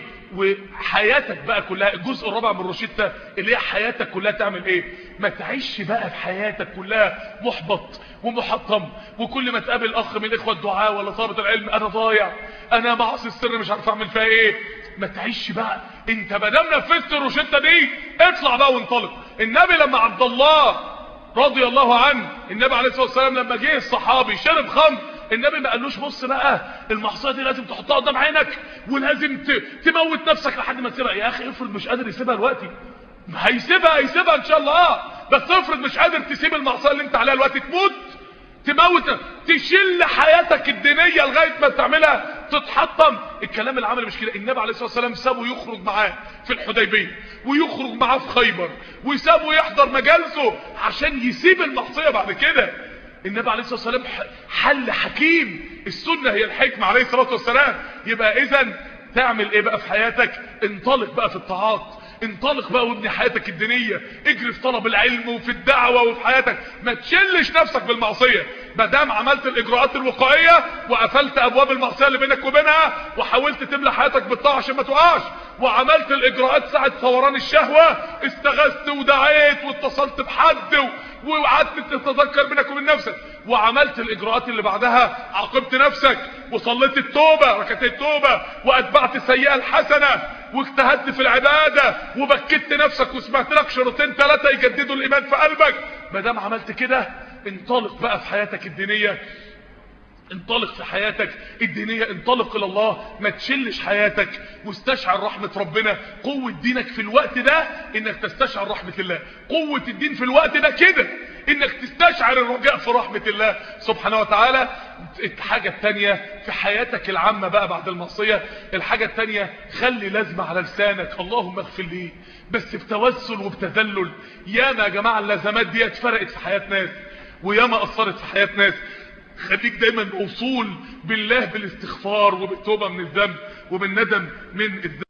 وحياتك بقى كلها الجزء الرابع من روشيتا اللي هي حياتك كلها تعمل ايه ما تعيش بقى في حياتك كلها محبط ومحطم وكل ما تقابل اخ من اخوة الدعاء ولا طالبة العلم انا ضايع انا معصي السر مش عارف اعمل فيها ايه ما تعيش بقى انت ما دام نفذت الروشته دي اطلع بقى وانطلق النبي لما عبد الله رضي الله عنه النبي عليه الصلاه والسلام لما جه الصحابي شرب خمر النبي ما قالوش بص بقى المعصيه دي لازم تحطها قدام عينك ولازم تموت نفسك لحد ما تسيبها يا اخي افرض مش قادر يسيبها دلوقتي هيسيبها هيسيبها ان شاء الله بس افرض مش قادر تسيب المعصيه اللي انت عليها دلوقتي تموت تموت تشيل حياتك الدينيه لغايه ما تعملها تتحطم الكلام العملي مش كده النبي عليه الصلاه والسلام سابه يخرج معاه في الحديبيه ويخرج معاه في خيبر وسابه يحضر مجالسه عشان يسيب المعصيه بعد كده النبي عليه الصلاه والسلام حل حكيم السنه هي الحكمه عليه الصلاه والسلام يبقى اذا تعمل ايه بقى في حياتك انطلق بقى في الطاعات انطلق بقى وابني حياتك الدينية اجري في طلب العلم وفي الدعوة وفي حياتك ما تشلش نفسك بالمعصية ما دام عملت الاجراءات الوقائية وقفلت ابواب المعصية اللي بينك وبينها وحاولت تملى حياتك بالطاعة عشان ما تقعش وعملت الاجراءات ساعة ثوران الشهوة استغثت ودعيت واتصلت بحد وقعدت تتذكر بينك وبين نفسك وعملت الاجراءات اللي بعدها عاقبت نفسك وصليت التوبة ركعتين التوبة واتبعت السيئة الحسنة واجتهدت في العبادة وبكت نفسك وسمعت لك شروطين ثلاثة يجددوا الايمان في قلبك ما دام عملت كده انطلق بقى في حياتك الدينية انطلق في حياتك الدينية انطلق الى الله ما تشلش حياتك واستشعر رحمة ربنا قوة دينك في الوقت ده انك تستشعر رحمة الله قوة الدين في الوقت ده كده انك تستشعر الرجاء في رحمة الله سبحانه وتعالى الحاجة التانية في حياتك العامة بقى بعد المعصية الحاجة التانية خلي لازمة على لسانك اللهم اغفر لي بس بتوسل وبتذلل ياما يا جماعة اللازمات دي اتفرقت في حياة ناس وياما اثرت في حياة ناس خليك دايما موصول بالله بالاستغفار وبالتوبة من الذنب وبالندم من الذنب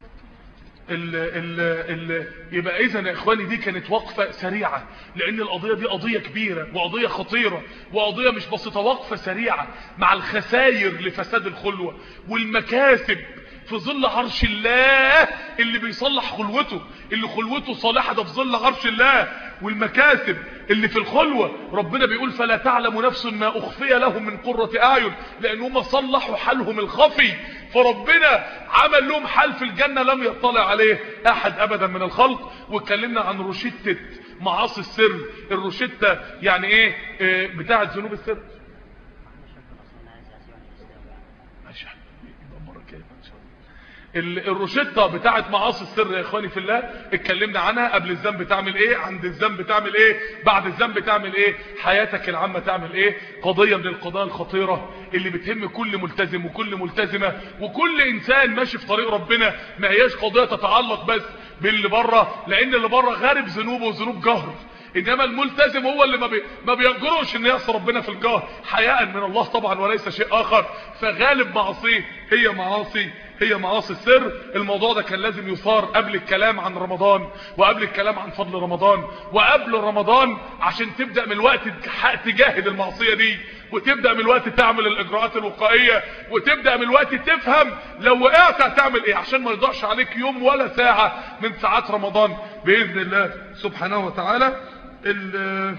ال ال ال يبقى اذا يا اخواني دي كانت وقفة سريعة لان القضية دي قضية كبيرة وقضية خطيرة وقضية مش بسيطة وقفة سريعة مع الخسائر لفساد الخلوة والمكاسب في ظل عرش الله اللي بيصلح خلوته اللي خلوته صالحة ده في ظل عرش الله والمكاسب اللي في الخلوة ربنا بيقول فلا تعلم نفس ما أخفي لهم من قرة أعين لأن هم صلحوا حالهم الخفي فربنا عمل لهم حال في الجنة لم يطلع عليه أحد أبدا من الخلق واتكلمنا عن روشتة معاصي السر الروشتة يعني ايه, إيه بتاعة ذنوب السر ماشي ال- الروشتة بتاعت معاصي السر يا اخواني في الله اتكلمنا عنها قبل الذنب تعمل ايه عند الذنب تعمل ايه بعد الذنب تعمل ايه حياتك العامة تعمل ايه قضية من القضايا الخطيرة اللي بتهم كل ملتزم وكل ملتزمة وكل انسان ماشي في طريق ربنا ما هياش قضية تتعلق بس باللي بره لان اللي بره غارب ذنوبه وذنوب جهر انما الملتزم هو اللي ما, بي... ما بينجرش ان يعصي ربنا في الجهر حياء من الله طبعا وليس شيء اخر فغالب معاصيه هي معاصي هي معاصي السر الموضوع ده كان لازم يثار قبل الكلام عن رمضان وقبل الكلام عن فضل رمضان وقبل رمضان عشان تبدأ من الوقت تح- تجاهد المعصية دي وتبدأ من الوقت تعمل الاجراءات الوقائية وتبدأ من الوقت تفهم لو وقعت هتعمل ايه عشان ما يضيعش عليك يوم ولا ساعة من ساعات رمضان بإذن الله سبحانه وتعالى ال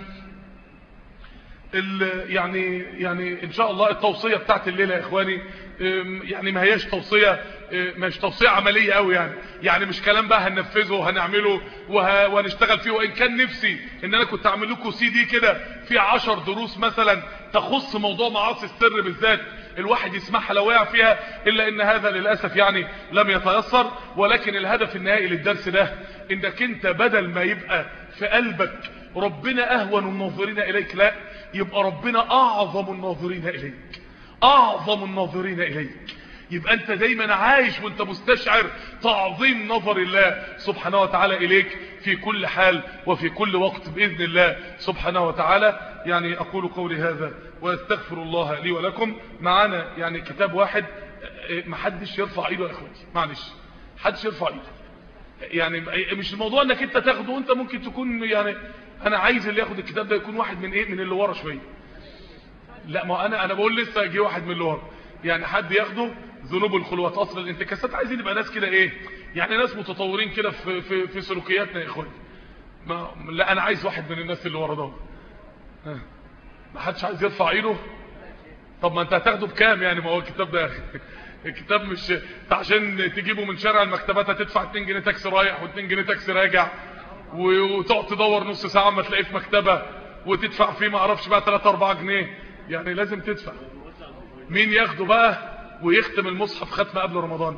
ال يعني يعني ان شاء الله التوصيه بتاعت الليله يا اخواني ام، يعني ما هياش توصيه اه، مش توصيه عمليه قوي يعني يعني مش كلام بقى هننفذه وهنعمله وه... وهنشتغل فيه وان كان نفسي ان انا كنت اعمل لكم سي دي كده في عشر دروس مثلا تخص موضوع معاصي السر بالذات الواحد يسمعها لو وقع فيها الا ان هذا للاسف يعني لم يتيسر ولكن الهدف النهائي للدرس ده انك انت بدل ما يبقى في قلبك ربنا اهون الناظرين اليك لا يبقى ربنا اعظم الناظرين اليك اعظم الناظرين اليك يبقى انت دايما عايش وانت مستشعر تعظيم نظر الله سبحانه وتعالى اليك في كل حال وفي كل وقت باذن الله سبحانه وتعالى يعني اقول قولي هذا واستغفر الله لي ولكم معانا يعني كتاب واحد اه، محدش يرفع ايده يا اخواتي معلش محدش يرفع ايده يعني مش الموضوع انك انت تاخده وانت ممكن تكون يعني انا عايز اللي ياخد الكتاب ده يكون واحد من ايه من اللي ورا شويه لا ما انا انا بقول لسه جه واحد من اللي ورا يعني حد ياخده ذنوب الخلوات اصل الانتكاسات عايزين يبقى ناس كده ايه يعني ناس متطورين كده في في في سلوكياتنا يا اخواني ما لا انا عايز واحد من الناس اللي ورا دول ها. ما حدش عايز يرفع ايده طب ما انت هتاخده بكام يعني ما هو الكتاب ده يا اخي الكتاب مش انت عشان تجيبه من شارع المكتبات هتدفع 2 جنيه تاكسي رايح و2 جنيه تاكسي راجع و- وتقعد تدور نص ساعه ما تلاقيه في مكتبه وتدفع فيه ما اعرفش بقى 3 4 جنيه يعني لازم تدفع مين ياخده بقى ويختم المصحف ختمه قبل رمضان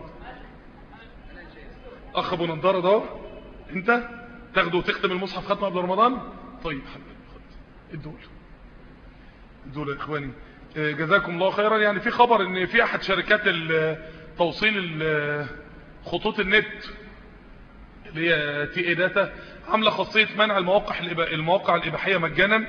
اخ ابو نضاره ده اهو. انت تاخده وتختم المصحف ختمه قبل رمضان طيب حبيبي خد الدول دول يا اخواني آه، جزاكم الله خيرا يعني في خبر ان في احد شركات ال- توصيل ال- خطوط النت اللي هي تي اي داتا عامله خاصيه منع المواقع الإبا- المواقع الاباحيه مجانا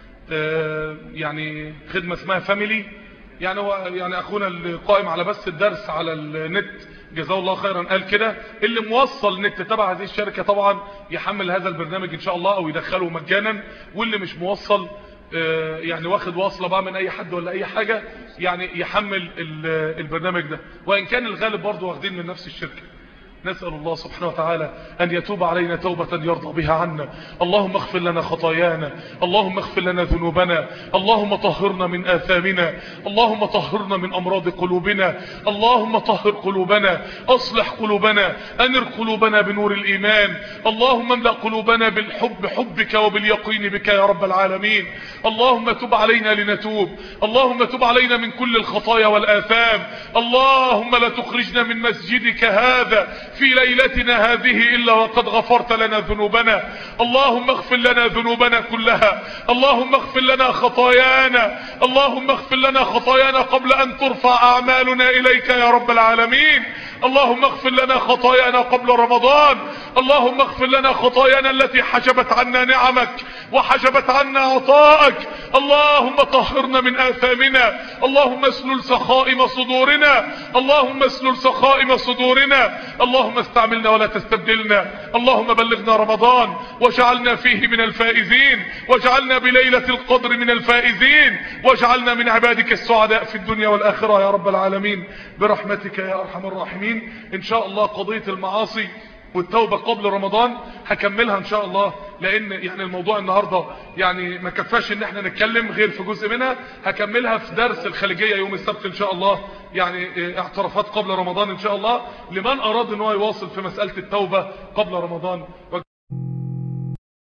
آه، يعني خدمه اسمها فاميلي يعني هو يعني اخونا اللي قائم على بث الدرس على النت جزاه الله خيرا قال كده اللي موصل نت تبع هذه الشركه طبعا يحمل هذا البرنامج ان شاء الله او يدخله مجانا واللي مش موصل آه، يعني واخد واصله بقى من اي حد ولا اي حاجه يعني يحمل ال- البرنامج ده وان كان الغالب برضه واخدين من نفس الشركه نسأل الله سبحانه وتعالى أن يتوب علينا توبة يرضى بها عنا اللهم اغفر لنا خطايانا اللهم اغفر لنا ذنوبنا اللهم طهرنا من آثامنا اللهم طهرنا من أمراض قلوبنا اللهم طهر قلوبنا أصلح قلوبنا أنر قلوبنا بنور الإيمان اللهم املأ قلوبنا بالحب حبك وباليقين بك يا رب العالمين اللهم تب علينا لنتوب اللهم تب علينا من كل الخطايا والآثام اللهم لا تخرجنا من مسجدك هذا في ليلتنا هذه إلا وقد غفرت لنا ذنوبنا اللهم اغفر لنا ذنوبنا كلها اللهم اغفر لنا خطايانا اللهم اغفر لنا خطايانا قبل أن ترفع أعمالنا إليك يا رب العالمين اللهم اغفر لنا خطايانا قبل رمضان اللهم اغفر لنا خطايانا التي حجبت عنا نعمك وحجبت عنا عطاءك اللهم طهرنا من آثامنا اللهم اسلل سخائم صدورنا اللهم اسلل سخائم صدورنا اللهم استعملنا ولا تستبدلنا اللهم بلغنا رمضان واجعلنا فيه من الفائزين واجعلنا بليلة القدر من الفائزين واجعلنا من عبادك السعداء في الدنيا والآخرة يا رب العالمين برحمتك يا أرحم الراحمين إن شاء الله قضية المعاصي والتوبة قبل رمضان هكملها ان شاء الله لان يعني الموضوع النهاردة يعني ما كفاش ان احنا نتكلم غير في جزء منها هكملها في درس الخليجية يوم السبت ان شاء الله يعني اه، اعترافات قبل رمضان ان شاء الله لمن اراد ان هو يواصل في مسألة التوبة قبل رمضان